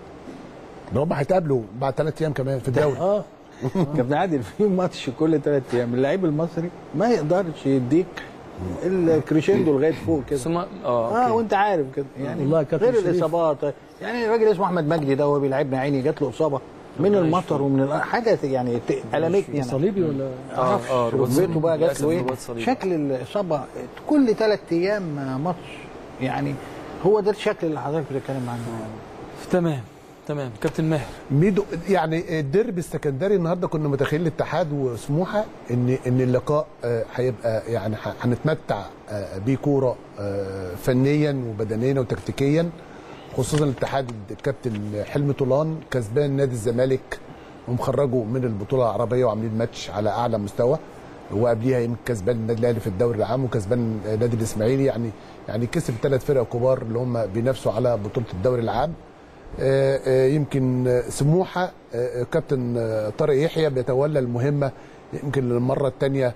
ده هم هيتقابلوا بعد ثلاث ايام كمان في الدوري اه كابتن عادل في ماتش كل ثلاث ايام اللعيب المصري ما يقدرش يديك الكريشندو لغايه فوق كده ثم اه اه أوكي. وانت عارف كده يعني والله يا كابتن غير شريف. الاصابات يعني الراجل اسمه احمد مجدي ده هو بيلعبنا عيني جات له اصابه من المطر ومن ال- حاجه يعني ت- المتني يعني صليبي ولا اه اه رباط ركبته بقى جات للأسف له ايه رباط صليبي. شكل الاصابه كل ثلاث ايام ماتش يعني هو ده الشكل اللي حضرتك بتتكلم عنه تمام تمام كابتن ماهر ميدو يعني الديربي السكندري النهارده كنا متخيلين الاتحاد وسموحه ان ان اللقاء آه، هيبقى يعني ه- هنتمتع آه، بيه كوره آه، فنيا وبدنيا وتكتيكيا خصوصا الاتحاد الكابتن حلمي طولان كسبان نادي الزمالك ومخرجه من البطوله العربيه وعاملين ماتش على اعلى مستوى وقبليها يمكن كسبان النادي الاهلي في الدوري العام وكسبان نادي الاسماعيلي يعني يعني كسب ثلاث فرق كبار اللي هم بينافسوا على بطوله الدوري العام آه، آه، يمكن آه، سموحه آه، كابتن آه، طارق يحيى بيتولى المهمه يمكن للمره الثانيه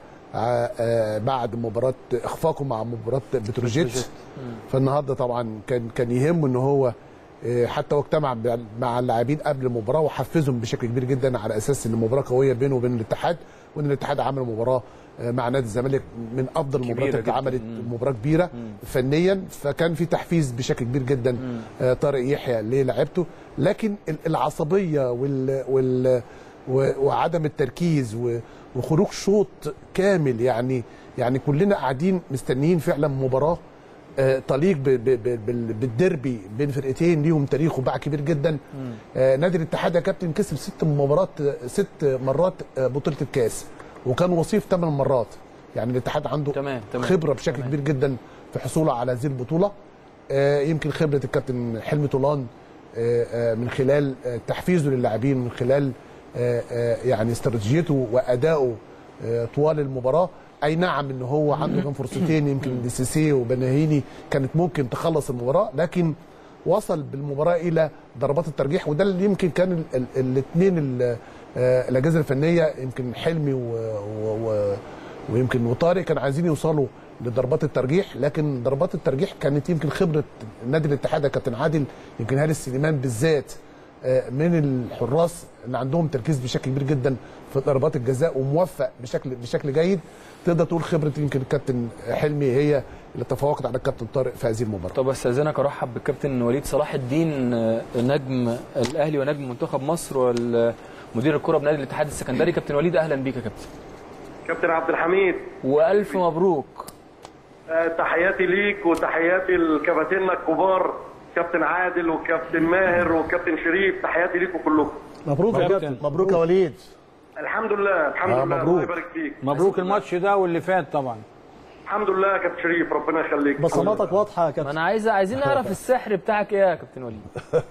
بعد مباراه اخفاقه مع مباراه بتروجيت فالنهارده طبعا كان كان يهمه ان هو آه، حتى هو اجتمع ب- مع اللاعبين قبل المباراه وحفزهم بشكل كبير جدا على اساس ان المباراه قويه بينه وبين الاتحاد وان الاتحاد عمل مباراه آه، مع نادي الزمالك من افضل كبيرة المباريات اللي جداً. اتعملت مباراه كبيره فنيا فكان في تحفيز بشكل كبير جدا آه، طارق يحيى للاعيبته لكن ال- العصبيه وال, وال و- وعدم التركيز و- وخروج شوط كامل يعني يعني كلنا قاعدين مستنيين فعلا مباراه آه، تليق ب- ب- ب- بال- بالديربي بين فرقتين ليهم تاريخ وباع كبير جدا آه، نادي الاتحاد يا كابتن كسب ست مباريات آه، ست مرات آه، بطوله الكاس وكان وصيف ثمان مرات يعني الاتحاد عنده تمام، تمام، خبره بشكل تمام. كبير جدا في حصوله على هذه البطوله آه، يمكن خبره الكابتن حلمي طولان آه، آه، من خلال آه، تحفيزه للاعبين من خلال آه، آه، يعني استراتيجيته وادائه آه، طوال المباراه اي نعم ان هو عنده كان فرصتين يمكن ديسيسي وبناهيني كانت ممكن تخلص المباراه لكن وصل بالمباراه الى ضربات الترجيح وده اللي يمكن كان الاثنين الاجهزه الفنيه يمكن حلمي و و و ويمكن وطارق كانوا عايزين يوصلوا لضربات الترجيح لكن ضربات الترجيح كانت يمكن خبره نادي الاتحاد يا كابتن عادل يمكن هاني السليمان بالذات آه، من الحراس اللي عندهم تركيز بشكل كبير جدا في ضربات الجزاء وموفق بشكل بشكل جيد تقدر تقول خبره يمكن الكابتن حلمي هي اللي تفوقت على الكابتن طارق في هذه المباراه طب استاذنك ارحب بالكابتن وليد صلاح الدين آه، نجم الاهلي ونجم منتخب مصر والمدير الكره بنادي الاتحاد السكندري كابتن وليد اهلا بيك يا كابتن كابتن عبد الحميد والف مبروك آه، تحياتي ليك وتحياتي لكباتننا الكبار كابتن عادل وكابتن ماهر وكابتن شريف تحياتي ليكم كلكم مبروك يا كابتن مبروك يا وليد الحمد لله الحمد آه، لله مبروك. الله يبارك فيك مبروك الماتش ده واللي فات طبعا الحمد لله يا كابتن شريف ربنا يخليك بصماتك واضحه يا ما كابتن انا عايز عايزين نعرف السحر بتاعك ايه يا كابتن وليد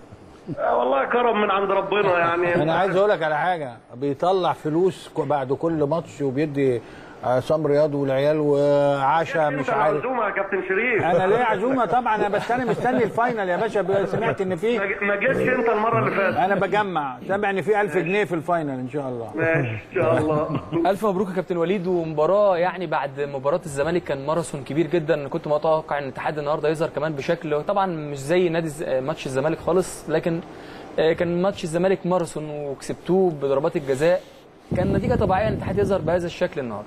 آه، والله كرم من عند ربنا يعني انا عايز اقول لك على حاجه بيطلع فلوس ك- بعد كل ماتش وبيدي عصام رياض والعيال وعشاء انت مش عارف العزومه يا كابتن شريف انا ليه عزومه طبعا انا بس انا مستني الفاينل يا باشا ب- سمعت ان في ما ج- ما جيتش انت المره اللي فاتت انا بجمع سامع ان في 1000 جنيه في الفاينل ان شاء الله ماشي ان شاء الله الف مبروك يا كابتن وليد ومباراه يعني بعد مباراه الزمالك كان ماراثون كبير جدا أنا كنت متوقع ان الاتحاد النهارده يظهر كمان بشكل طبعا مش زي نادي الز- ماتش الزمالك خالص لكن آه، كان ماتش الزمالك ماراثون وكسبتوه بضربات الجزاء كان نتيجه طبيعيه ان الاتحاد يظهر بهذا الشكل النهارده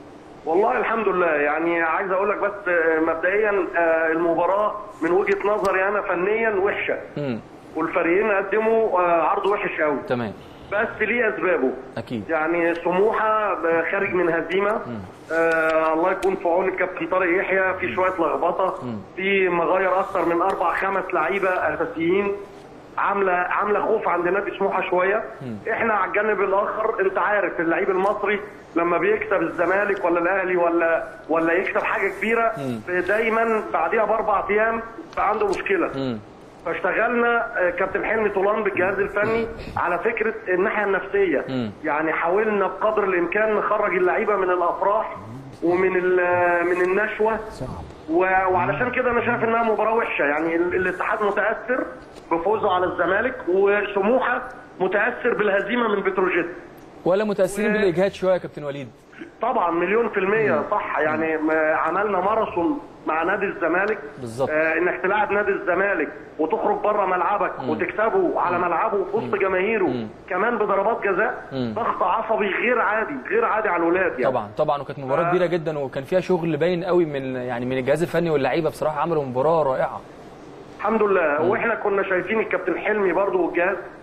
والله الحمد لله يعني عايز اقول لك بس آه، مبدئيا آه، المباراه من وجهه نظري انا فنيا وحشه امم والفريقين قدموا آه، عرض وحش قوي تمام بس ليه اسبابه اكيد يعني سموحه خارج من هزيمه آه الله يكون في عون الكابتن طارق يحيى في شويه لخبطه في مغاير اكتر من اربع خمس لعيبه اساسيين عامله عامله خوف عند نادي سموحه شويه احنا على الجانب الاخر انت عارف اللعيب المصري لما بيكسب الزمالك ولا الاهلي ولا ولا يكسب حاجه كبيره دايما بعديها باربع ايام بقى عنده مشكله امم فاشتغلنا آه، كابتن حلمي طولان بالجهاز الفني على فكره الناحيه النفسيه مم. يعني حاولنا بقدر الامكان نخرج اللعيبه من الافراح ومن ال- من النشوه و- وعلشان كده انا شايف انها مباراه وحشه يعني ال- الاتحاد متاثر بفوزه على الزمالك وسموحه متاثر بالهزيمه من بتروجيت ولا متاثرين بالاجهاد شويه يا كابتن وليد طبعا مليون في المية صح يعني ما- عملنا ماراثون مع نادي الزمالك بالظبط. آه انك تلعب نادي الزمالك وتخرج بره ملعبك وتكسبه على ملعبه وفي وسط جماهيره كمان بضربات جزاء ضغط عصبي غير عادي غير عادي على الولاد يعني طبعا طبعا وكانت مباراه آه. كبيره جدا وكان فيها شغل باين قوي من يعني من الجهاز الفني واللعيبه بصراحه عملوا مباراه رائعه الحمد لله واحنا كنا شايفين الكابتن حلمي برضو والجهاز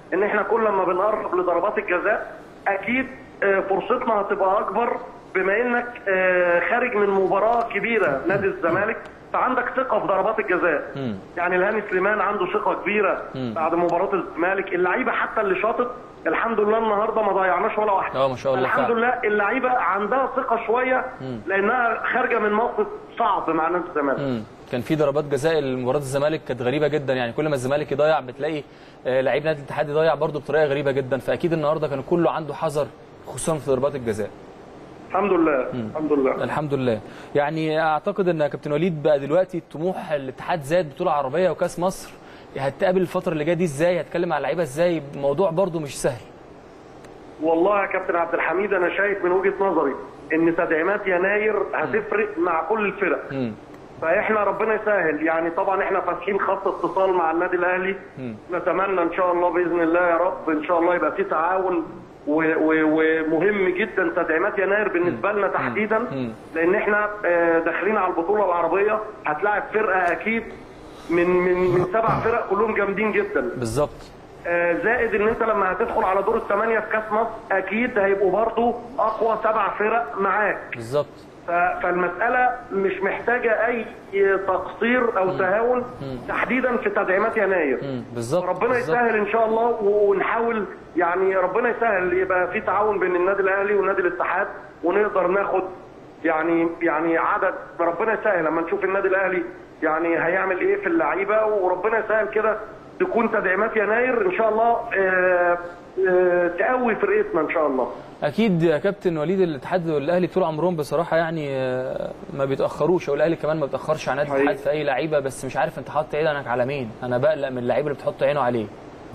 ان احنا كل ما بنقرب لضربات الجزاء اكيد آه، فرصتنا هتبقى اكبر بما انك آه، خارج من مباراه كبيره نادي الزمالك فعندك ثقه في ضربات الجزاء يعني الهاني سليمان عنده ثقه كبيره بعد مباراه الزمالك اللعيبه حتى اللي شاطت الحمد لله النهارده ما ضيعناش ولا واحده اه ما شاء الله الحمد فعلا. لله اللعيبه عندها ثقه شويه لانها خارجه من موقف صعب مع نادي الزمالك مم. كان في ضربات جزاء لمباراه الزمالك كانت غريبه جدا يعني كل ما الزمالك يضيع بتلاقي آه، لعيب نادي الاتحاد يضيع برضه بطريقه غريبه جدا فاكيد النهارده كان كله عنده حذر خصوصا في ضربات الجزاء الحمد لله الحمد لله الحمد لله يعني اعتقد ان كابتن وليد بقى دلوقتي طموح الاتحاد زاد بطوله عربيه وكاس مصر هتقابل الفتره اللي جايه دي ازاي هتكلم مع اللعيبه ازاي الموضوع برضه مش سهل والله يا كابتن عبد الحميد انا شايف من وجهه نظري ان تدعيمات يناير هتفرق مع كل الفرق مم. فاحنا ربنا يسهل يعني طبعا احنا فاتحين خط اتصال مع النادي الاهلي نتمنى ان شاء الله باذن الله يا رب ان شاء الله يبقى في تعاون و- و- ومهم جدا تدعيمات يناير بالنسبه لنا تحديدا لان احنا آه، داخلين على البطوله العربيه هتلاعب فرقه اكيد من من من سبع فرق كلهم جامدين جدا بالظبط آه، زائد ان انت لما هتدخل على دور الثمانيه في كاس مصر اكيد هيبقوا برضو اقوى سبع فرق معاك بالظبط ف- فالمساله مش محتاجه اي تقصير او تهاون تحديدا في تدعيمات يناير مم. بالظبط ربنا بالظبط. يسهل ان شاء الله ونحاول يعني ربنا يسهل يبقى في تعاون بين النادي الاهلي ونادي الاتحاد ونقدر ناخد يعني يعني عدد ربنا يسهل لما نشوف النادي الاهلي يعني هيعمل ايه في اللعيبه وربنا يسهل كده تكون تدعيمات يناير ان شاء الله آه، آه، تقوي فرقتنا ان شاء الله اكيد يا كابتن وليد الاتحاد والاهلي طول عمرهم بصراحه يعني آه، ما بيتاخروش او الاهلي كمان ما بيتاخرش عن نادي حقيقي. الاتحاد في اي لعيبه بس مش عارف انت حاطط عينك على مين انا بقلق من اللعيبه اللي بتحط عينه عليه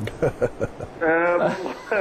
آه،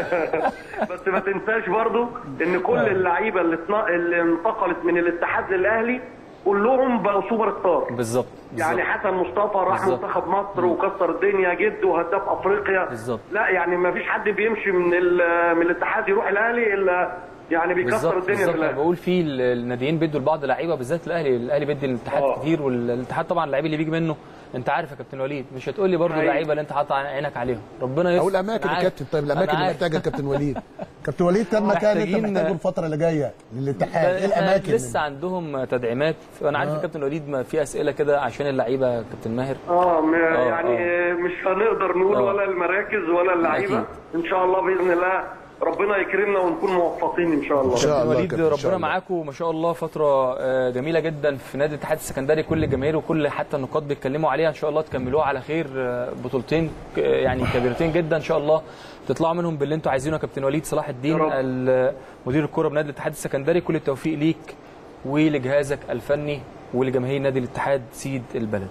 بس ما تنساش برضو ان كل اللعيبه اللي اتنا- اللي انتقلت من الاتحاد للاهلي كلهم بقوا سوبر ستار بالظبط يعني بالظبط. حسن مصطفى راح بالظبط. منتخب مصر وكسر الدنيا جد وهداف افريقيا بالظبط. لا يعني ما فيش حد بيمشي من ال- من الاتحاد يروح الاهلي الا يعني بيكسر بالظبط الدنيا في بالظبط انا الاهلي بقول في ال- الناديين بيدوا لبعض لعيبه بالذات الاهلي الاهلي بيدي للاتحاد آه. كتير والاتحاد طبعا اللعيب اللي بيجي منه انت عارف يا كابتن وليد مش هتقول لي برضه أيوة. اللعيبه اللي انت حاطط عينك عليهم ربنا يستر او الاماكن أنا يا عارف. كابتن طيب الاماكن أنا اللي عارف. محتاجه كابتن وليد كابتن وليد كم مكان انت محتاجين- محتاجه الفتره اللي جايه للاتحاد ايه إحنا الاماكن لسه عندهم تدعيمات انا عارف يا كابتن وليد ما في اسئله كده عشان اللعيبه يا كابتن ماهر اه م- آه، يعني آه. مش هنقدر نقول آه. ولا المراكز ولا اللعيبه أكيد. ان شاء الله باذن الله ربنا يكرمنا ونكون موفقين ان شاء الله إن شاء كابتن الله وليد كابتن، إن شاء ربنا الله. معاكم ما شاء الله فتره آه، جميله جدا في نادي الاتحاد السكندري كل الجماهير وكل حتى النقاد بيتكلموا عليها ان شاء الله تكملوها على خير آه، بطولتين ك- يعني كبيرتين جدا ان شاء الله تطلعوا منهم باللي انتوا عايزينه يا كابتن وليد صلاح الدين يا رب. ال- مدير الكره بنادي الاتحاد السكندري كل التوفيق ليك ولجهازك الفني ولجماهير نادي الاتحاد سيد البلد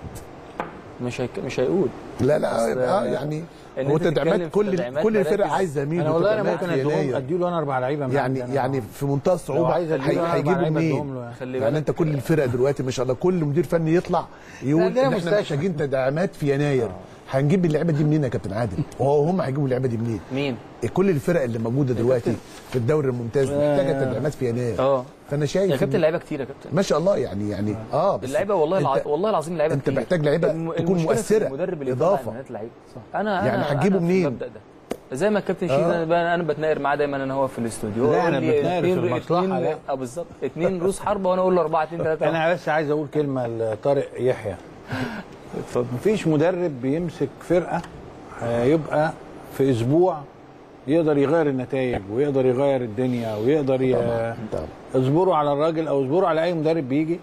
مش هيك مش هيقول لا لا بس، اه آه، يعني إن هو أنت تتكلم تدعيمات في كل تدعيمات كل الفرق مراكز. عايزه مين انا والله انا وتدعيمات ممكن في اديهم يناير. اديله انا اربع لعيبه من يعني عندنا. يعني في منتهى الصعوبه عايز أديله هي- أربع هيجيبوا لعيبة أديهم منين؟ له يعني. خلي يعني بالك انت كل الفرق دلوقتي ما شاء الله كل مدير فني يطلع يقول عندنا ان احنا مستشفى. محتاجين تدعيمات في يناير هنجيب اللعيبه دي منين يا كابتن عادل؟ وهو هم هيجيبوا اللعيبه دي منين؟ مين كل الفرق اللي موجوده دلوقتي في الدوري الممتاز محتاجه تدعيمات في يناير اه فانا شايف يا إن- كابتن لعيبه كتير يا كابتن ما شاء الله يعني يعني اه بس اللعيبه والله الع... انت والله العظيم لعيبه انت كتير. محتاج لعيبة الم- تكون المشكلة في مؤثرة، المدرب اللي إضافة. يطلع إمكانيات لعيبه صح انا يعني أنا- هتجيبه أنا في منين؟ المبدأ ده زي ما الكابتن شيد انا بقى- انا بتناقر معاه دايما انا هو في الاستوديو لا، يقول أنا لي بتناقر في اتنين- المصلحة، اتنين- لا. اه بالظبط اثنين روس حربه وانا اقول له 4 2 3 انا بس عايز اقول كلمه لطارق يحيى اتفضل مفيش مدرب بيمسك فرقه هيبقى في اسبوع يقدر يغير النتائج ويقدر يغير الدنيا ويقدر ي... طبعا. اصبروا على الراجل او اصبروا على اي مدرب بيجي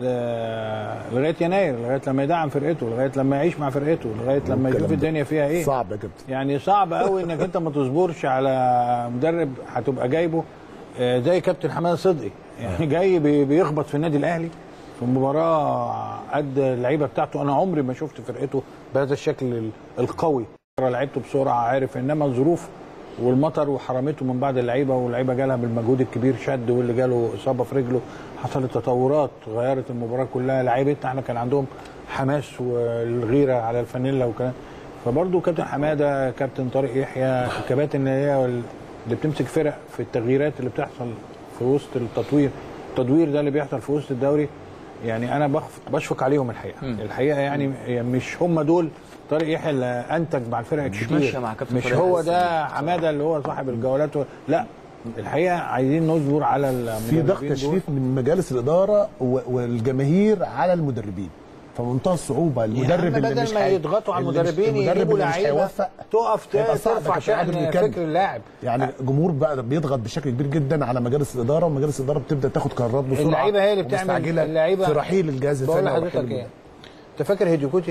ل- لغايه يناير لغايه لما يدعم فرقته لغايه لما يعيش مع فرقته لغايه لما الكلام يشوف ده الدنيا فيها ايه صعب يا كابتن يعني صعب قوي انك انت ما تصبرش على مدرب هتبقى جايبه آه، زي كابتن حماده صدقي يعني جاي بي- بيخبط في النادي الاهلي في مباراه قد اللعيبه بتاعته انا عمري ما شفت فرقته بهذا الشكل ال- القوي لعبته بسرعه عارف انما الظروف والمطر وحرمته من بعض اللعيبه واللعيبه جالها بالمجهود الكبير شد واللي جاله اصابه في رجله حصلت تطورات غيرت المباراه كلها لعيبتنا احنا كان عندهم حماس والغيره على الفانيلا وكلام فبرضه كابتن حماده كابتن طارق يحيى الكباتن اللي هي اللي بتمسك فرق في التغييرات اللي بتحصل في وسط التطوير التدوير ده اللي بيحصل في وسط الدوري يعني انا بخف- بشفق عليهم الحقيقه الحقيقه يعني مش هم دول طارق يحيى اللي انتج مع الفرق مش كتير ماشية مع كابتن مش طارق هو يحيى ده حماده اللي هو صاحب الجولات و... لا الحقيقه عايزين نصبر على في ضغط المدربين دول. تشريف من مجالس الاداره و- والجماهير على المدربين فمنتهى الصعوبه المدرب يا عم اللي بدل مش ما هي- يضغطوا على اللي مش- المدربين المدرب يجيبوا اللي مش لعيبه هيوفق تقف هيبقى صعب ترفع كابتن عادل شأن ويكمل. فكر اللاعب يعني الجمهور بقى بيضغط بشكل كبير جدا على مجالس الاداره ومجالس الاداره بتبدا تاخد قرارات بسرعه اللعيبه هي اللي بتعمل ومستعجلة اللعيبه في رحيل الجهاز بقول الفني لحضرتك ورحيل ايه انت فاكر هيديكوتي؟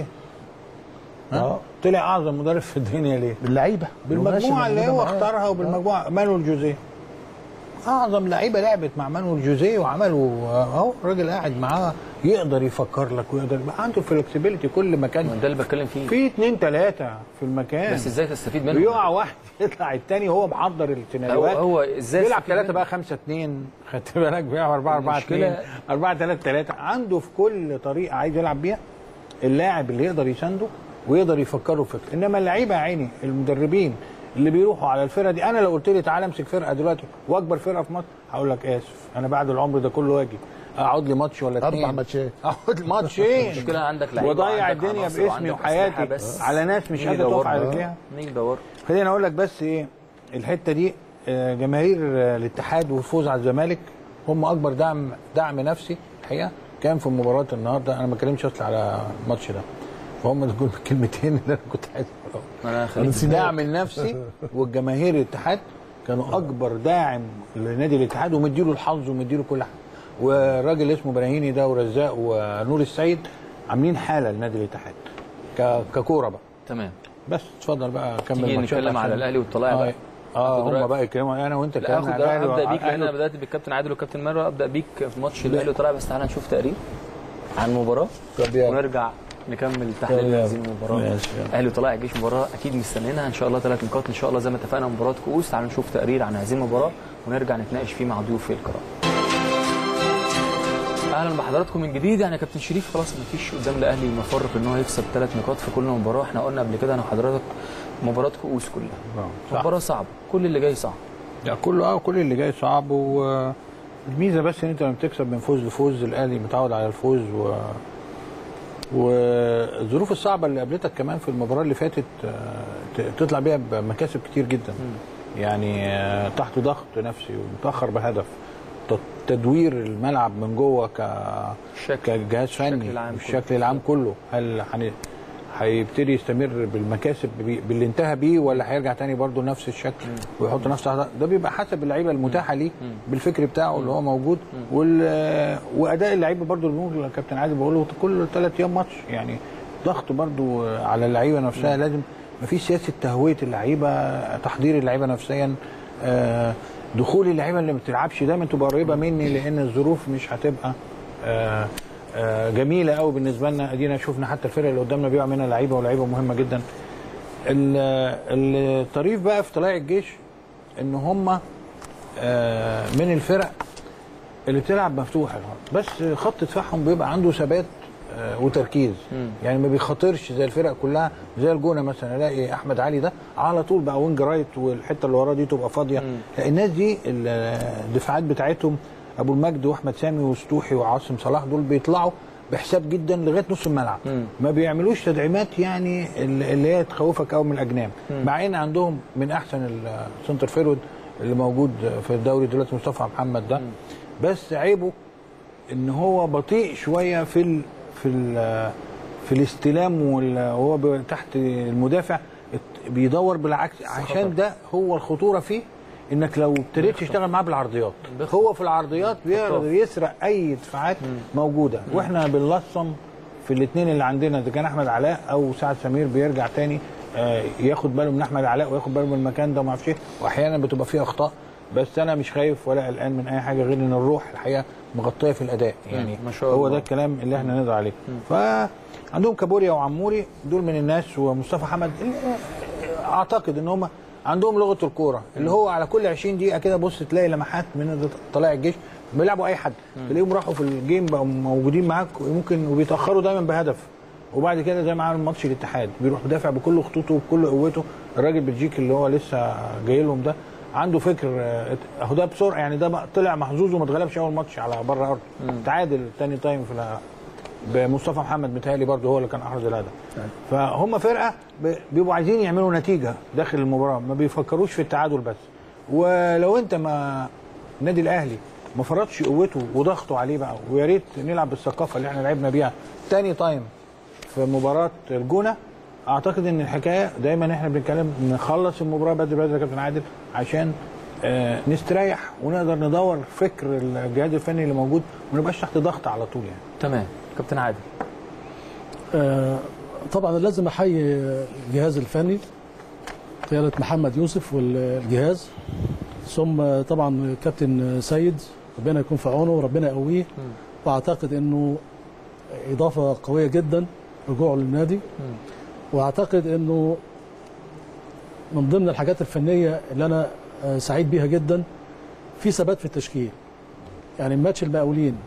ها؟ طلع اعظم مدرب في الدنيا ليه؟ اللعيبه بالمجموعه اللي هو موجودة معاه. اختارها وبالمجموعه مانويل جوزيه اعظم لعيبه لعبت مع مانويل جوزيه وعملوا اهو الراجل قاعد معاه يقدر يفكر لك ويقدر يبقى عنده فلكسبيليتي كل مكان ده اللي بتكلم فيه في اتنين تلاته في المكان بس ازاي تستفيد منهم يقع واحد يطلع التاني هو محضر هو, السيناريوهات هو ازاي بيلعب تستفيد ثلاثة منهم؟ بقى خمسة اتنين خدت بالك بيلعب أربعة أربعة المشكلة- اتنين أربعة تلاتة تلاتة عنده في كل طريقة عايز يلعب بيها اللاعب اللي يقدر يسانده ويقدر يفكره في فكرة إنما اللعيبة يا عيني المدربين اللي بيروحوا على الفرقة دي أنا لو قلت لي تعالى امسك فرقة دلوقتي وأكبر فرقة في مصر هقول لك آسف أنا بعد العمر ده كله واجي أقعد لي ماتش ولا اتنين اربع ماتشات أقعد لي ماتشين المشكلة عندك لعيبة وضيع وعندك الدنيا عناصر باسمي وعندك وحياتي أسلحة بس على ناس مش نيجي قادرة تقف على ندورها. رجليها نيجي ندور خليني اقول لك بس ايه الحته دي آه، جماهير آه، الاتحاد والفوز على الزمالك هم اكبر دعم دعم نفسي الحقيقه كان في مباراه النهارده انا ما اتكلمش اصلا على الماتش ده فهم دول الكلمتين اللي انا كنت عايز اقولهم انا خليك الدعم النفسي والجماهير الاتحاد كانوا اكبر داعم لنادي الاتحاد ومديله الحظ ومديله كل حاجه والراجل اسمه براهيني ده ورزاق ونور السيد عاملين حاله لنادي الاتحاد ك- ككوره بقى تمام بس اتفضل بقى كمل تيجي ماتشات نتكلم على عشان- الاهلي والطلائع اه بقى اه آخد هم رأيك. بقى يتكلموا انا وانت لا اتكلمنا اخد على الأهلي ابدا بيك وأهلي- لان انا بدات بالكابتن عادل والكابتن مروه ابدا بيك في ماتش الاهلي والطلائع بس تعالى نشوف تقرير عن المباراه طب يلا. ونرجع نكمل تحليل يلا. هذه المباراه ماشي، يلا. اهلي وطلائع الجيش مباراه اكيد مستنيينها ان شاء الله ثلاث نقاط ان شاء الله زي ما اتفقنا مباراه كؤوس تعالوا نشوف تقرير عن هذه المباراه ونرجع نتناقش فيه مع ضيوف الكرام اهلا بحضراتكم من جديد يعني يا كابتن شريف خلاص ما فيش قدام الاهلي مفر في ان هو يكسب ثلاث نقاط في كل مباراه احنا قلنا قبل كده انا وحضرتك مباراه كؤوس كلها صح. مباراه صعبه كل اللي جاي صعب لا كله اه كل اللي جاي صعب والميزه بس ان انت لما بتكسب من فوز لفوز الاهلي متعود على الفوز و والظروف الصعبه اللي قابلتك كمان في المباراه اللي فاتت آه، ت- تطلع بيها بمكاسب كتير جدا يعني آه، تحت ضغط نفسي ومتاخر بهدف ت- تدوير الملعب من جوه ك الشكل كجهاز فني الشكل العام الشكل العام كله هل هن- هيبتدي يستمر بالمكاسب بي- باللي انتهى بيه ولا هيرجع تاني برضه نفس الشكل ويحط نفس الأهداف؟ ده بيبقى حسب اللعيبه المتاحه ليه بالفكر بتاعه اللي هو موجود وال- واداء اللعيبه برضه اللي بنقول كابتن عادل بقول له كل ثلاث ايام ماتش يعني ضغط برضه على اللعيبه نفسها لازم مفيش سياسه تهويه اللعيبه تحضير اللعيبه نفسيا آه، دخول اللعيبه اللي ما بتلعبش دايما تبقى قريبه مني لان الظروف مش هتبقى آه، آه، جميله قوي بالنسبه لنا ادينا شفنا حتى الفرق اللي قدامنا بيقع منها لعيبه ولاعيبه مهمه جدا ال- الطريف بقى في طلائع الجيش ان هم آه، من الفرق اللي بتلعب مفتوح بس خط دفاعهم بيبقى عنده ثبات آه، وتركيز يعني ما بيخاطرش زي الفرق كلها زي الجونه مثلا الاقي احمد علي ده على طول بقى وينج رايت والحته اللي وراه دي تبقى فاضيه لا الناس دي الدفاعات بتاعتهم ابو المجد واحمد سامي وسطوحي وعاصم صلاح دول بيطلعوا بحساب جدا لغايه نص الملعب ما بيعملوش تدعيمات يعني اللي هي تخوفك قوي من الاجنام مع ان عندهم من احسن السنتر فيرود اللي موجود في الدوري دلوقتي مصطفى محمد ده بس عيبه ان هو بطيء شويه في ال في ال في الاستلام وال- وهو بي- تحت المدافع ات- بيدور بالعكس عشان ده هو الخطوره فيه انك لو ابتديت تشتغل معاه بالعرضيات هو في العرضيات بيقدر يسرق اي دفاعات موجوده واحنا بنلصم في الاثنين اللي عندنا اذا كان احمد علاء او سعد سمير بيرجع تاني آه، ياخد باله من احمد علاء وياخد باله من المكان ده وما اعرفش ايه واحيانا بتبقى فيه اخطاء بس انا مش خايف ولا قلقان من اي حاجه غير ان الروح الحقيقه مغطيه في الاداء يعني ما شاء هو الله. ده الكلام اللي احنا نقدر عليه فعندهم كابوريا وعموري دول من الناس ومصطفى حمد اعتقد ان هم عندهم لغه الكوره اللي هو على كل 20 دقيقه كده بص تلاقي لمحات من طلائع الجيش بيلعبوا اي حد تلاقيهم راحوا في الجيم بقوا موجودين معاك ممكن وبيتاخروا دايما بهدف وبعد كده زي ما عمل ماتش الاتحاد بيروح مدافع بكل خطوطه وبكل قوته الراجل بلجيكي اللي هو لسه جاي لهم ده عنده فكر آه، اهو ده بسرعه يعني ده بقى طلع محظوظ وما اتغلبش اول ماتش على بره ارض تعادل تاني تايم في الع- بمصطفى محمد متهيألي برضه هو اللي كان احرز الهدف فهم فرقه ب- بيبقوا عايزين يعملوا نتيجه داخل المباراه ما بيفكروش في التعادل بس ولو انت ما النادي الاهلي ما فرضش قوته وضغطه عليه بقى ويا ريت نلعب بالثقافه اللي احنا لعبنا بيها تاني تايم في مباراه الجونه اعتقد ان الحكايه دايما احنا بنتكلم نخلص المباراه بدري بدري يا كابتن عادل عشان آه نستريح ونقدر ندور فكر الجهاز الفني اللي موجود وما نبقاش تحت ضغط على طول يعني تمام كابتن عادل آه، طبعا لازم احيي الجهاز الفني قياده محمد يوسف والجهاز ثم طبعا كابتن سيد ربنا يكون في عونه وربنا يقويه واعتقد انه اضافه قويه جدا رجوعه للنادي واعتقد انه من ضمن الحاجات الفنيه اللي انا آه، سعيد بيها جدا في ثبات في التشكيل يعني ماتش المقاولين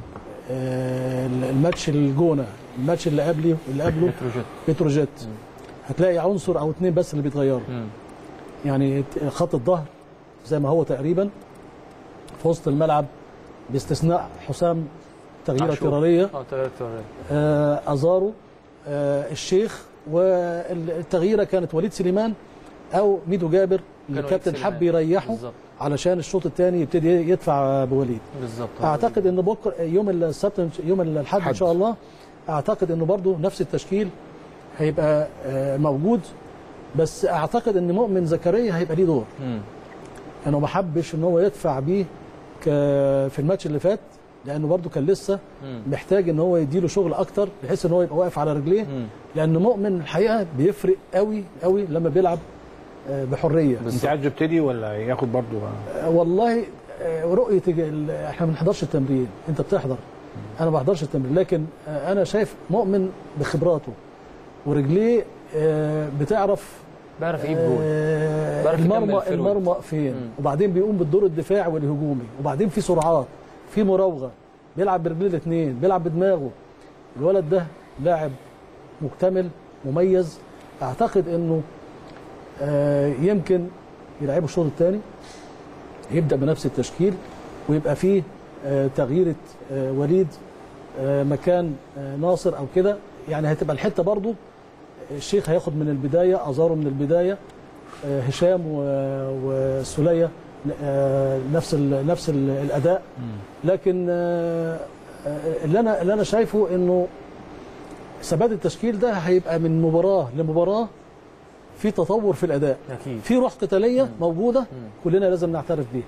آه، الماتش الجونه الماتش اللي قبلي اللي قبله بتروجيت بتروجيت هتلاقي عنصر او اتنين بس اللي بيتغيروا مم. يعني خط الظهر زي ما هو تقريبا في وسط الملعب باستثناء حسام تغييره عاشور. اضطراريه اه تغيير تغيير آه ازارو آه الشيخ والتغييره كانت وليد سليمان او ميدو جابر اللي وليد الكابتن سليمان. حب يريحه بالظبط. علشان الشوط الثاني يبتدي يدفع بوليد بالظبط اعتقد ان بكره يوم السبت يوم الاحد ان شاء الله اعتقد انه برضو نفس التشكيل هيبقى آه، موجود بس اعتقد ان مؤمن زكريا هيبقى ليه دور مم. انا ما حبش ان هو يدفع بيه ك- في الماتش اللي فات لانه برضو كان لسه مم. محتاج ان هو يديله شغل اكتر بحيث ان هو يبقى واقف على رجليه مم. لان مؤمن الحقيقه بيفرق قوي قوي لما بيلعب آه، بحريه انت عايز يبتدي ولا ياخد برضه آه، والله آه، رؤيه ال- احنا ما بنحضرش التمرين انت بتحضر انا ما بحضرش التمرين لكن آه، انا شايف مؤمن بخبراته ورجليه آه، بتعرف بيعرف يجيب جول آه، بيعرف يكمل المرمى الفيرود. المرمى فين مم. وبعدين بيقوم بالدور الدفاعي والهجومي وبعدين في سرعات في مراوغه بيلعب برجليه الاثنين بيلعب بدماغه الولد ده لاعب مكتمل مميز اعتقد انه آه، يمكن يلعبه الشوط الثاني يبدا بنفس التشكيل ويبقى فيه آه، تغييره آه، وليد آه، مكان آه، ناصر او كده يعني هتبقى الحته برضو الشيخ هياخد من البدايه ازارو من البدايه آه، هشام و- والسوليه آه، نفس ال نفس ال الاداء لكن آه، آه، اللي انا اللي انا شايفه انه ثبات التشكيل ده هيبقى من مباراه لمباراه في تطور في الاداء اكيد في روح قتاليه موجوده كلنا لازم نعترف بيها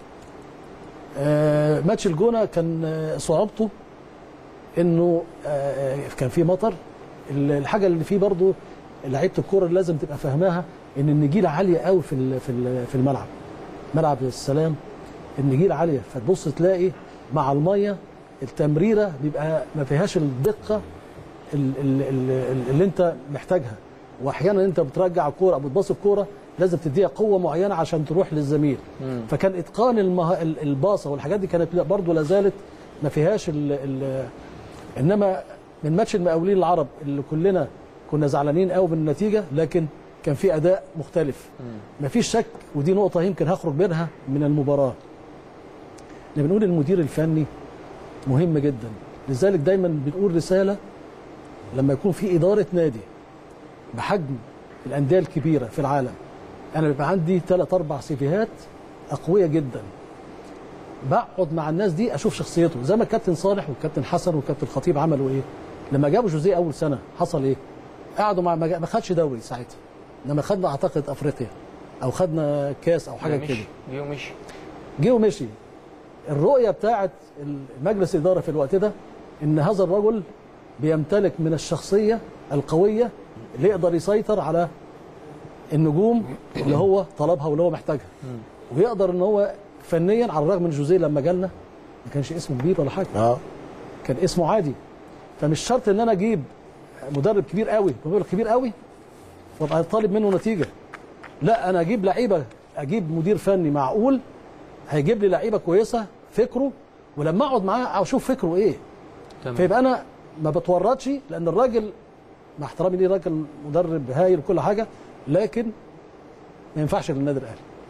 آه ماتش الجونه كان آه، صعوبته انه آه كان في مطر ال- الحاجه اللي فيه برضو لعيبه الكوره اللي لازم تبقى فاهماها ان النجيله عاليه قوي في ال- في ال- في الملعب ملعب السلام النجيله عاليه فتبص تلاقي مع الميه التمريره بيبقى ما فيهاش الدقه ال- ال- ال- اللي انت محتاجها واحيانا انت بترجع الكوره او بتباص الكوره لازم تديها قوه معينه عشان تروح للزميل فكان اتقان المه... ال- الباصه والحاجات دي كانت برضه لا زالت ما فيهاش ال... ال... انما من ماتش المقاولين العرب اللي كلنا كنا زعلانين قوي بالنتيجه لكن كان في اداء مختلف ما فيش شك ودي نقطه يمكن هخرج منها من المباراه احنا بنقول المدير الفني مهم جدا لذلك دايما بنقول رساله لما يكون في اداره نادي بحجم الانديه الكبيره في العالم انا بيبقى عندي ثلاث اربع سيفيهات اقوياء جدا بقعد مع الناس دي اشوف شخصيته زي ما الكابتن صالح والكابتن حسن والكابتن خطيب عملوا ايه لما جابوا جوزيه اول سنه حصل ايه قعدوا مع ما جا- ما خدش دوري ساعتها انما خدنا اعتقد افريقيا او خدنا كاس او حاجه كده مشي جه ومشي جه ومشي الرؤيه بتاعت مجلس الاداره في الوقت ده ان هذا الرجل بيمتلك من الشخصيه القويه اللي يقدر يسيطر على النجوم اللي هو طلبها واللي هو محتاجها ويقدر ان هو فنيا على الرغم من جوزيه لما جالنا ما كانش اسمه كبير ولا حاجه اه كان اسمه عادي فمش شرط ان انا اجيب مدرب كبير قوي مدرب كبير قوي وابقى طالب منه نتيجه لا انا اجيب لعيبه اجيب مدير فني معقول هيجيب لي لعيبه كويسه فكره ولما اقعد معاه اشوف فكره ايه تمام فيبقى انا ما بتورطش لان الراجل مع احترامي ليه راجل مدرب هايل وكل حاجه لكن ما ينفعش للنادي الاهلي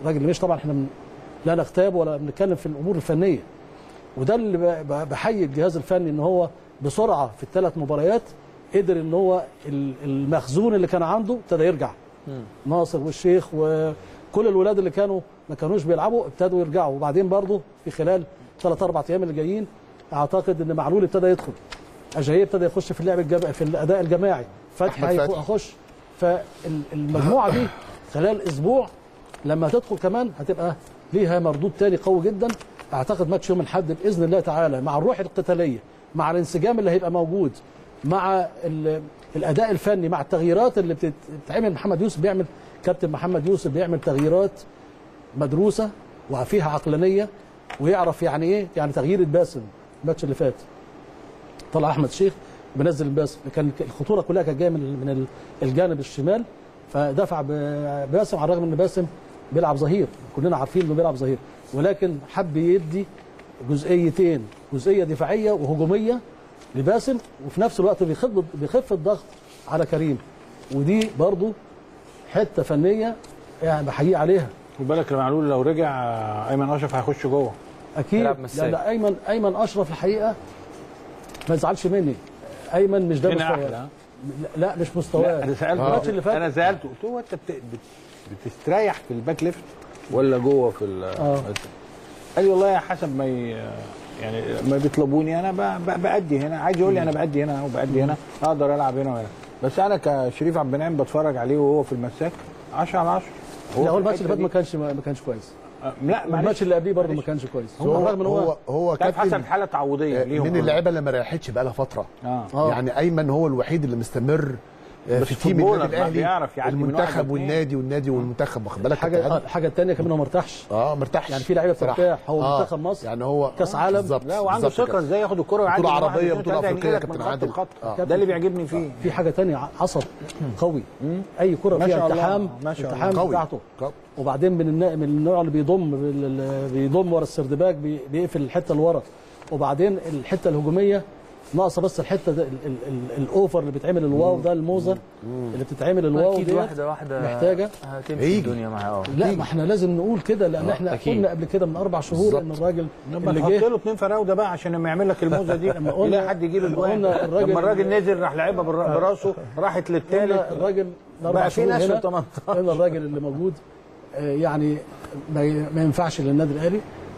الراجل مش طبعا احنا من لا نغتاب ولا بنتكلم في الامور الفنيه وده اللي ب- ب- بحيي الجهاز الفني ان هو بسرعه في الثلاث مباريات قدر ان هو ال- المخزون اللي كان عنده ابتدى يرجع ناصر والشيخ وكل الولاد اللي كانوا ما كانوش بيلعبوا ابتدوا يرجعوا وبعدين برضه في خلال ثلاث اربع ايام اللي جايين اعتقد ان معلول ابتدى يدخل اجاييه ابتدى يخش في اللعب الجم... في الاداء الجماعي فتحي أحمد فتحي. هيخش فالمجموعه دي خلال اسبوع لما تدخل كمان هتبقى ليها مردود تاني قوي جدا اعتقد ماتش يوم الاحد باذن الله تعالى مع الروح القتاليه مع الانسجام اللي هيبقى موجود مع ال- الاداء الفني مع التغييرات اللي بتت- بتتعمل محمد يوسف بيعمل كابتن محمد يوسف بيعمل تغييرات مدروسه وفيها عقلانيه ويعرف يعني ايه يعني تغيير باسم الماتش اللي فات طلع احمد شيخ بنزل باسم كان الخطوره كلها كانت جايه من من الجانب الشمال فدفع ب- باسم على الرغم ان باسم بيلعب ظهير كلنا عارفين انه بيلعب ظهير ولكن حب يدي جزئيتين جزئيه دفاعيه وهجوميه لباسم وفي نفس الوقت بيخف بيخف الضغط على كريم ودي برضو حته فنيه يعني بحييه عليها خد بالك معلول لو رجع ايمن اشرف هيخش جوه اكيد يلعب مساك. لان ايمن ايمن اشرف الحقيقه ما يزعلش مني ايمن مش ده هنا مستواه احلى لا مش لا مستواه انا سالته الماتش اللي فات انا سالته قلت له هو انت بت... بت... بتستريح في الباك ليفت ولا جوه في ال آه. قال لي والله حسب ما ي... يعني ما بيطلبوني انا ب... ب... بأدي هنا عايز يقول لي انا بأدي هنا وبأدي هنا اقدر العب هنا وهنا بس انا كشريف عبد المنعم بتفرج عليه وهو في المساك 10 على 10 لا هو في الماتش اللي الحتة فات ما دي- كانش ما كانش كويس آه، لا الماتش معلش اللي قبليه برضه ما معلش. كانش كويس هو هو رغم ان هو هو هو تعرف كابتن حسب حاله تعويضيه ليهم من اللعيبه اللي ما ريحتش بقى لها فتره اه آه. يعني ايمن هو الوحيد اللي مستمر آه، بس في تيم فوتبولر النادي بقى الاهلي بيعرف يعدي من واحد المنتخب واتنين. والنادي والنادي والمنتخب واخد بالك الحاجه كابتن آه، عادل؟ الحاجه الثانيه كمان هو ما ارتاحش اه مرتاحش يعني في لعيبه صراحة. بترتاح هو آه، منتخب مصر يعني هو كاس آه، عالم. بالظبط لا وعنده بالظبط ثقه كده. ازاي ياخد الكره ويعدي بطولة من واحد عربية، واتنين بطولة وتلاته أفريقية ينقلك كابتن من خط عادل. لخط. آه. ده اللي بيعجبني فيه في حاجه ثانيه عصب قوي اي كره ما فيها شاء الله، التحام ما شاء الله. التحام قوي. بتاعته قوي. وبعدين من النا- من النوع اللي بيضم بال- بيضم ورا السردباك بي- بيقفل الحته اللي ورا وبعدين الحته الهجوميه ناقصه بس الحته ده ال- ال- ال- الاوفر اللي بيتعمل الواو ده الموزه اللي بتتعمل الواو اكيد ديت واحده واحده محتاجه هتمشي هيجي. الدنيا معاه اه لا ما احنا لازم نقول كده لان احنا أكيد. قلنا قبل كده من اربع شهور ان الراجل لما اللي تحط جه له اثنين فراوده بقى عشان لما يعمل لك الموزه دي لما قلنا- يلاقي حد يجيب لما الجوان قلنا الراجل- لما الراجل نزل راح لعبها بالر- براسه راحت قلنا للثالث الراجل الاربع بقى في شهور ناس في هنا ال 18. قلنا الراجل اللي موجود آه، يعني ما ي- ما ينفعش للنادي الاهلي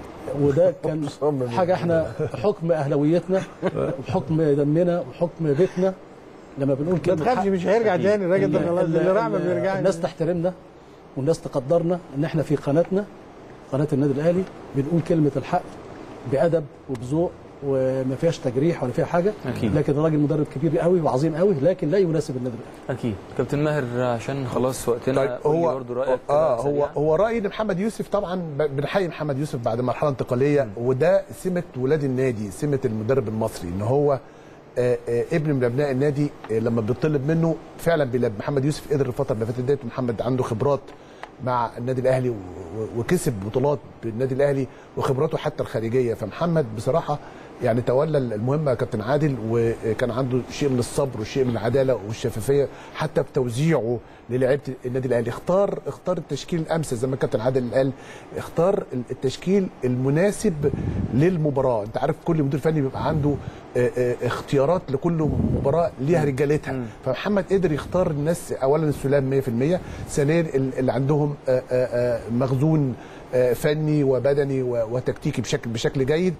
وده كان حاجه احنا حكم اهلاويتنا وحكم دمنا وحكم بيتنا لما بنقول ما كده تخافش مش هيرجع تاني الراجل ده ال- خلاص ال- اللي راح ما ال- بيرجعش الناس تحترمنا والناس تقدرنا ان احنا في قناتنا قناه النادي الاهلي بنقول كلمه الحق بادب وبذوق وما فيهاش تجريح ولا فيها حاجه أكيد. لكن الراجل مدرب كبير قوي وعظيم قوي لكن لا يناسب النادي الاهلي اكيد كابتن ماهر عشان خلاص وقتنا طيب قول لي هو برضه رايك اه كده هو سريعاً. هو رايي ان محمد يوسف طبعا ب- بنحيي محمد يوسف بعد مرحله انتقاليه وده سمه ولاد النادي سمه المدرب المصري ان هو آه، آه، ابن من ابناء النادي آه، لما بيطلب منه فعلا بيلعب محمد يوسف قدر الفتره اللي فاتت ديت محمد عنده خبرات مع النادي الاهلي و- و- وكسب بطولات بالنادي الاهلي وخبراته حتى الخارجيه فمحمد بصراحه يعني تولى المهمه يا كابتن عادل وكان عنده شيء من الصبر وشيء من العداله والشفافيه حتى في توزيعه للاعيبه النادي الاهلي اختار اختار التشكيل الامثل زي ما الكابتن عادل قال اختار التشكيل المناسب للمباراه انت عارف كل مدير فني بيبقى عنده آه، آه، اختيارات لكل مباراه ليها رجالتها فمحمد قدر يختار الناس اولا السلام 100% ثانيا ال- اللي عندهم آه، آه، آه، مخزون آه، فني وبدني و- وتكتيكي بشكل بشكل جيد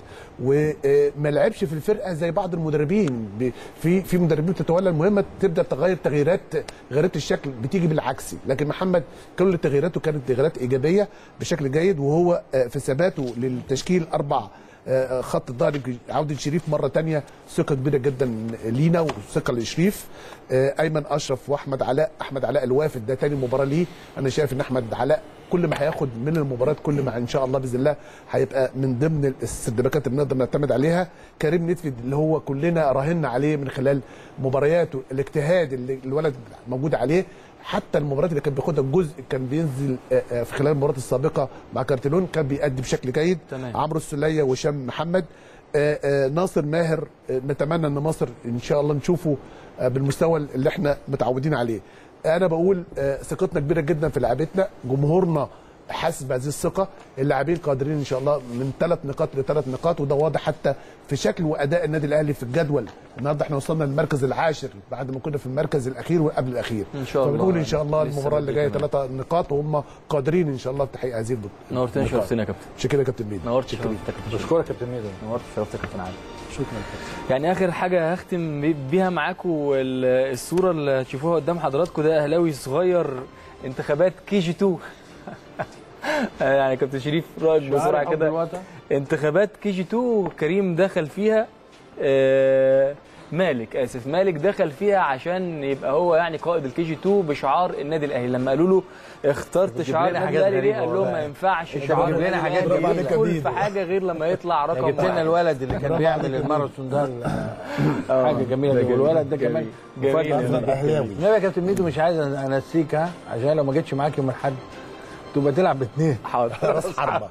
وما لعبش في الفرقه زي بعض المدربين ب- في في مدربين تتولى المهمه تبدا تغير تغييرات تغييرات الشكل بتيجي بالعكس لكن محمد كل تغييراته كانت تغييرات ايجابيه بشكل جيد وهو آه، في ثباته للتشكيل اربع آه، خط الظهر عوده شريف مره تانية ثقه كبيره جدا لينا وثقه لشريف آه، ايمن اشرف واحمد علاء احمد علاء الوافد ده تاني مباراه ليه انا شايف ان احمد علاء كل ما هياخد من المباريات كل ما ان شاء الله باذن الله هيبقى من ضمن السردباكات اللي نقدر نعتمد عليها كريم نتفد اللي هو كلنا راهنا عليه من خلال مبارياته الاجتهاد اللي الولد موجود عليه حتى المباريات اللي كان بياخدها الجزء كان بينزل آه، آه، في خلال المباريات السابقه مع كارتلون كان بيأدي بشكل جيد تمام. عمرو السليه وهشام محمد آه، آه، ناصر ماهر آه، نتمنى ان مصر ان شاء الله نشوفه آه، بالمستوى اللي احنا متعودين عليه انا بقول آه، ثقتنا كبيره جدا في لعبتنا جمهورنا حاسس بهذه الثقه اللاعبين قادرين ان شاء الله من ثلاث نقاط لثلاث نقاط وده واضح حتى في شكل واداء النادي الاهلي في الجدول النهارده احنا وصلنا للمركز العاشر بعد ما كنا في المركز الاخير وقبل الاخير إن شاء الله. فبنقول ان شاء الله لسه المباراه اللي بدري جايه كمان. ثلاث نقاط وهم قادرين ان شاء الله بتحقيق هذه البطوله نورتنا شرفتنا يا كابتن شكرا يا كابتن ميدو نورت شرفتك يا كابتن شريف. بشكرك يا كابتن ميدو نورت شرفتك يا كابتن علي شكرا يعني اخر حاجه هختم بيها معاكم ال- الصوره اللي هتشوفوها قدام حضراتكم ده اهلاوي صغير انتخابات كي جي 2 يعني كابتن شريف رايك بسرعه كده انتخابات كي جي 2 كريم دخل فيها آه، مالك اسف مالك دخل فيها عشان يبقى هو يعني قائد الكي جي 2 بشعار النادي الاهلي لما قالوا له اخترت بتجيب شعار لنا النادي حاجات الاهلي ليه غريبة قال لهم والله. ما ينفعش انت شعار بتجيب لنا النادي حاجات الأهلي جميلة. يدخل في حاجه غير لما يطلع رقم جبت لنا واحد. الولد اللي كان بيعمل الماراثون ده آه، حاجه جميله ده دي جميل. والولد ده كمان جميل. مفاجأة. جميل. اهلاوي لا يا كابتن ميدو مش عايز انسيك ها عشان لو ما جيتش معاك يوم الاحد تبقى تلعب باثنين حاضر راس حربه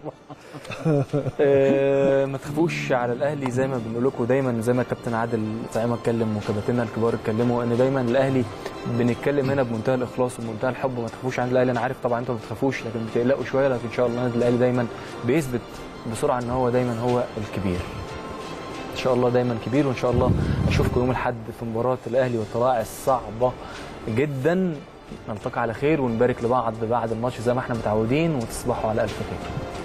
آه، ما تخافوش على الاهلي زي ما بنقول لكم دايما زي ما كابتن عادل طعيمه اتكلم وكباتننا الكبار اتكلموا ان دايما الاهلي بنتكلم هنا بمنتهى الاخلاص وبمنتهى الحب وما تخافوش عن الاهلي انا عارف طبعا انتوا ما بتخافوش لكن بتقلقوا شويه لكن ان شاء الله النادي الاهلي دايما بيثبت بسرعه ان هو دايما هو الكبير ان شاء الله دايما كبير وان شاء الله اشوفكم يوم الاحد في مباراه الاهلي والطلائع الصعبه جدا نلتقي على خير ونبارك لبعض بعد الماتش زي ما احنا متعودين وتصبحوا على الف خير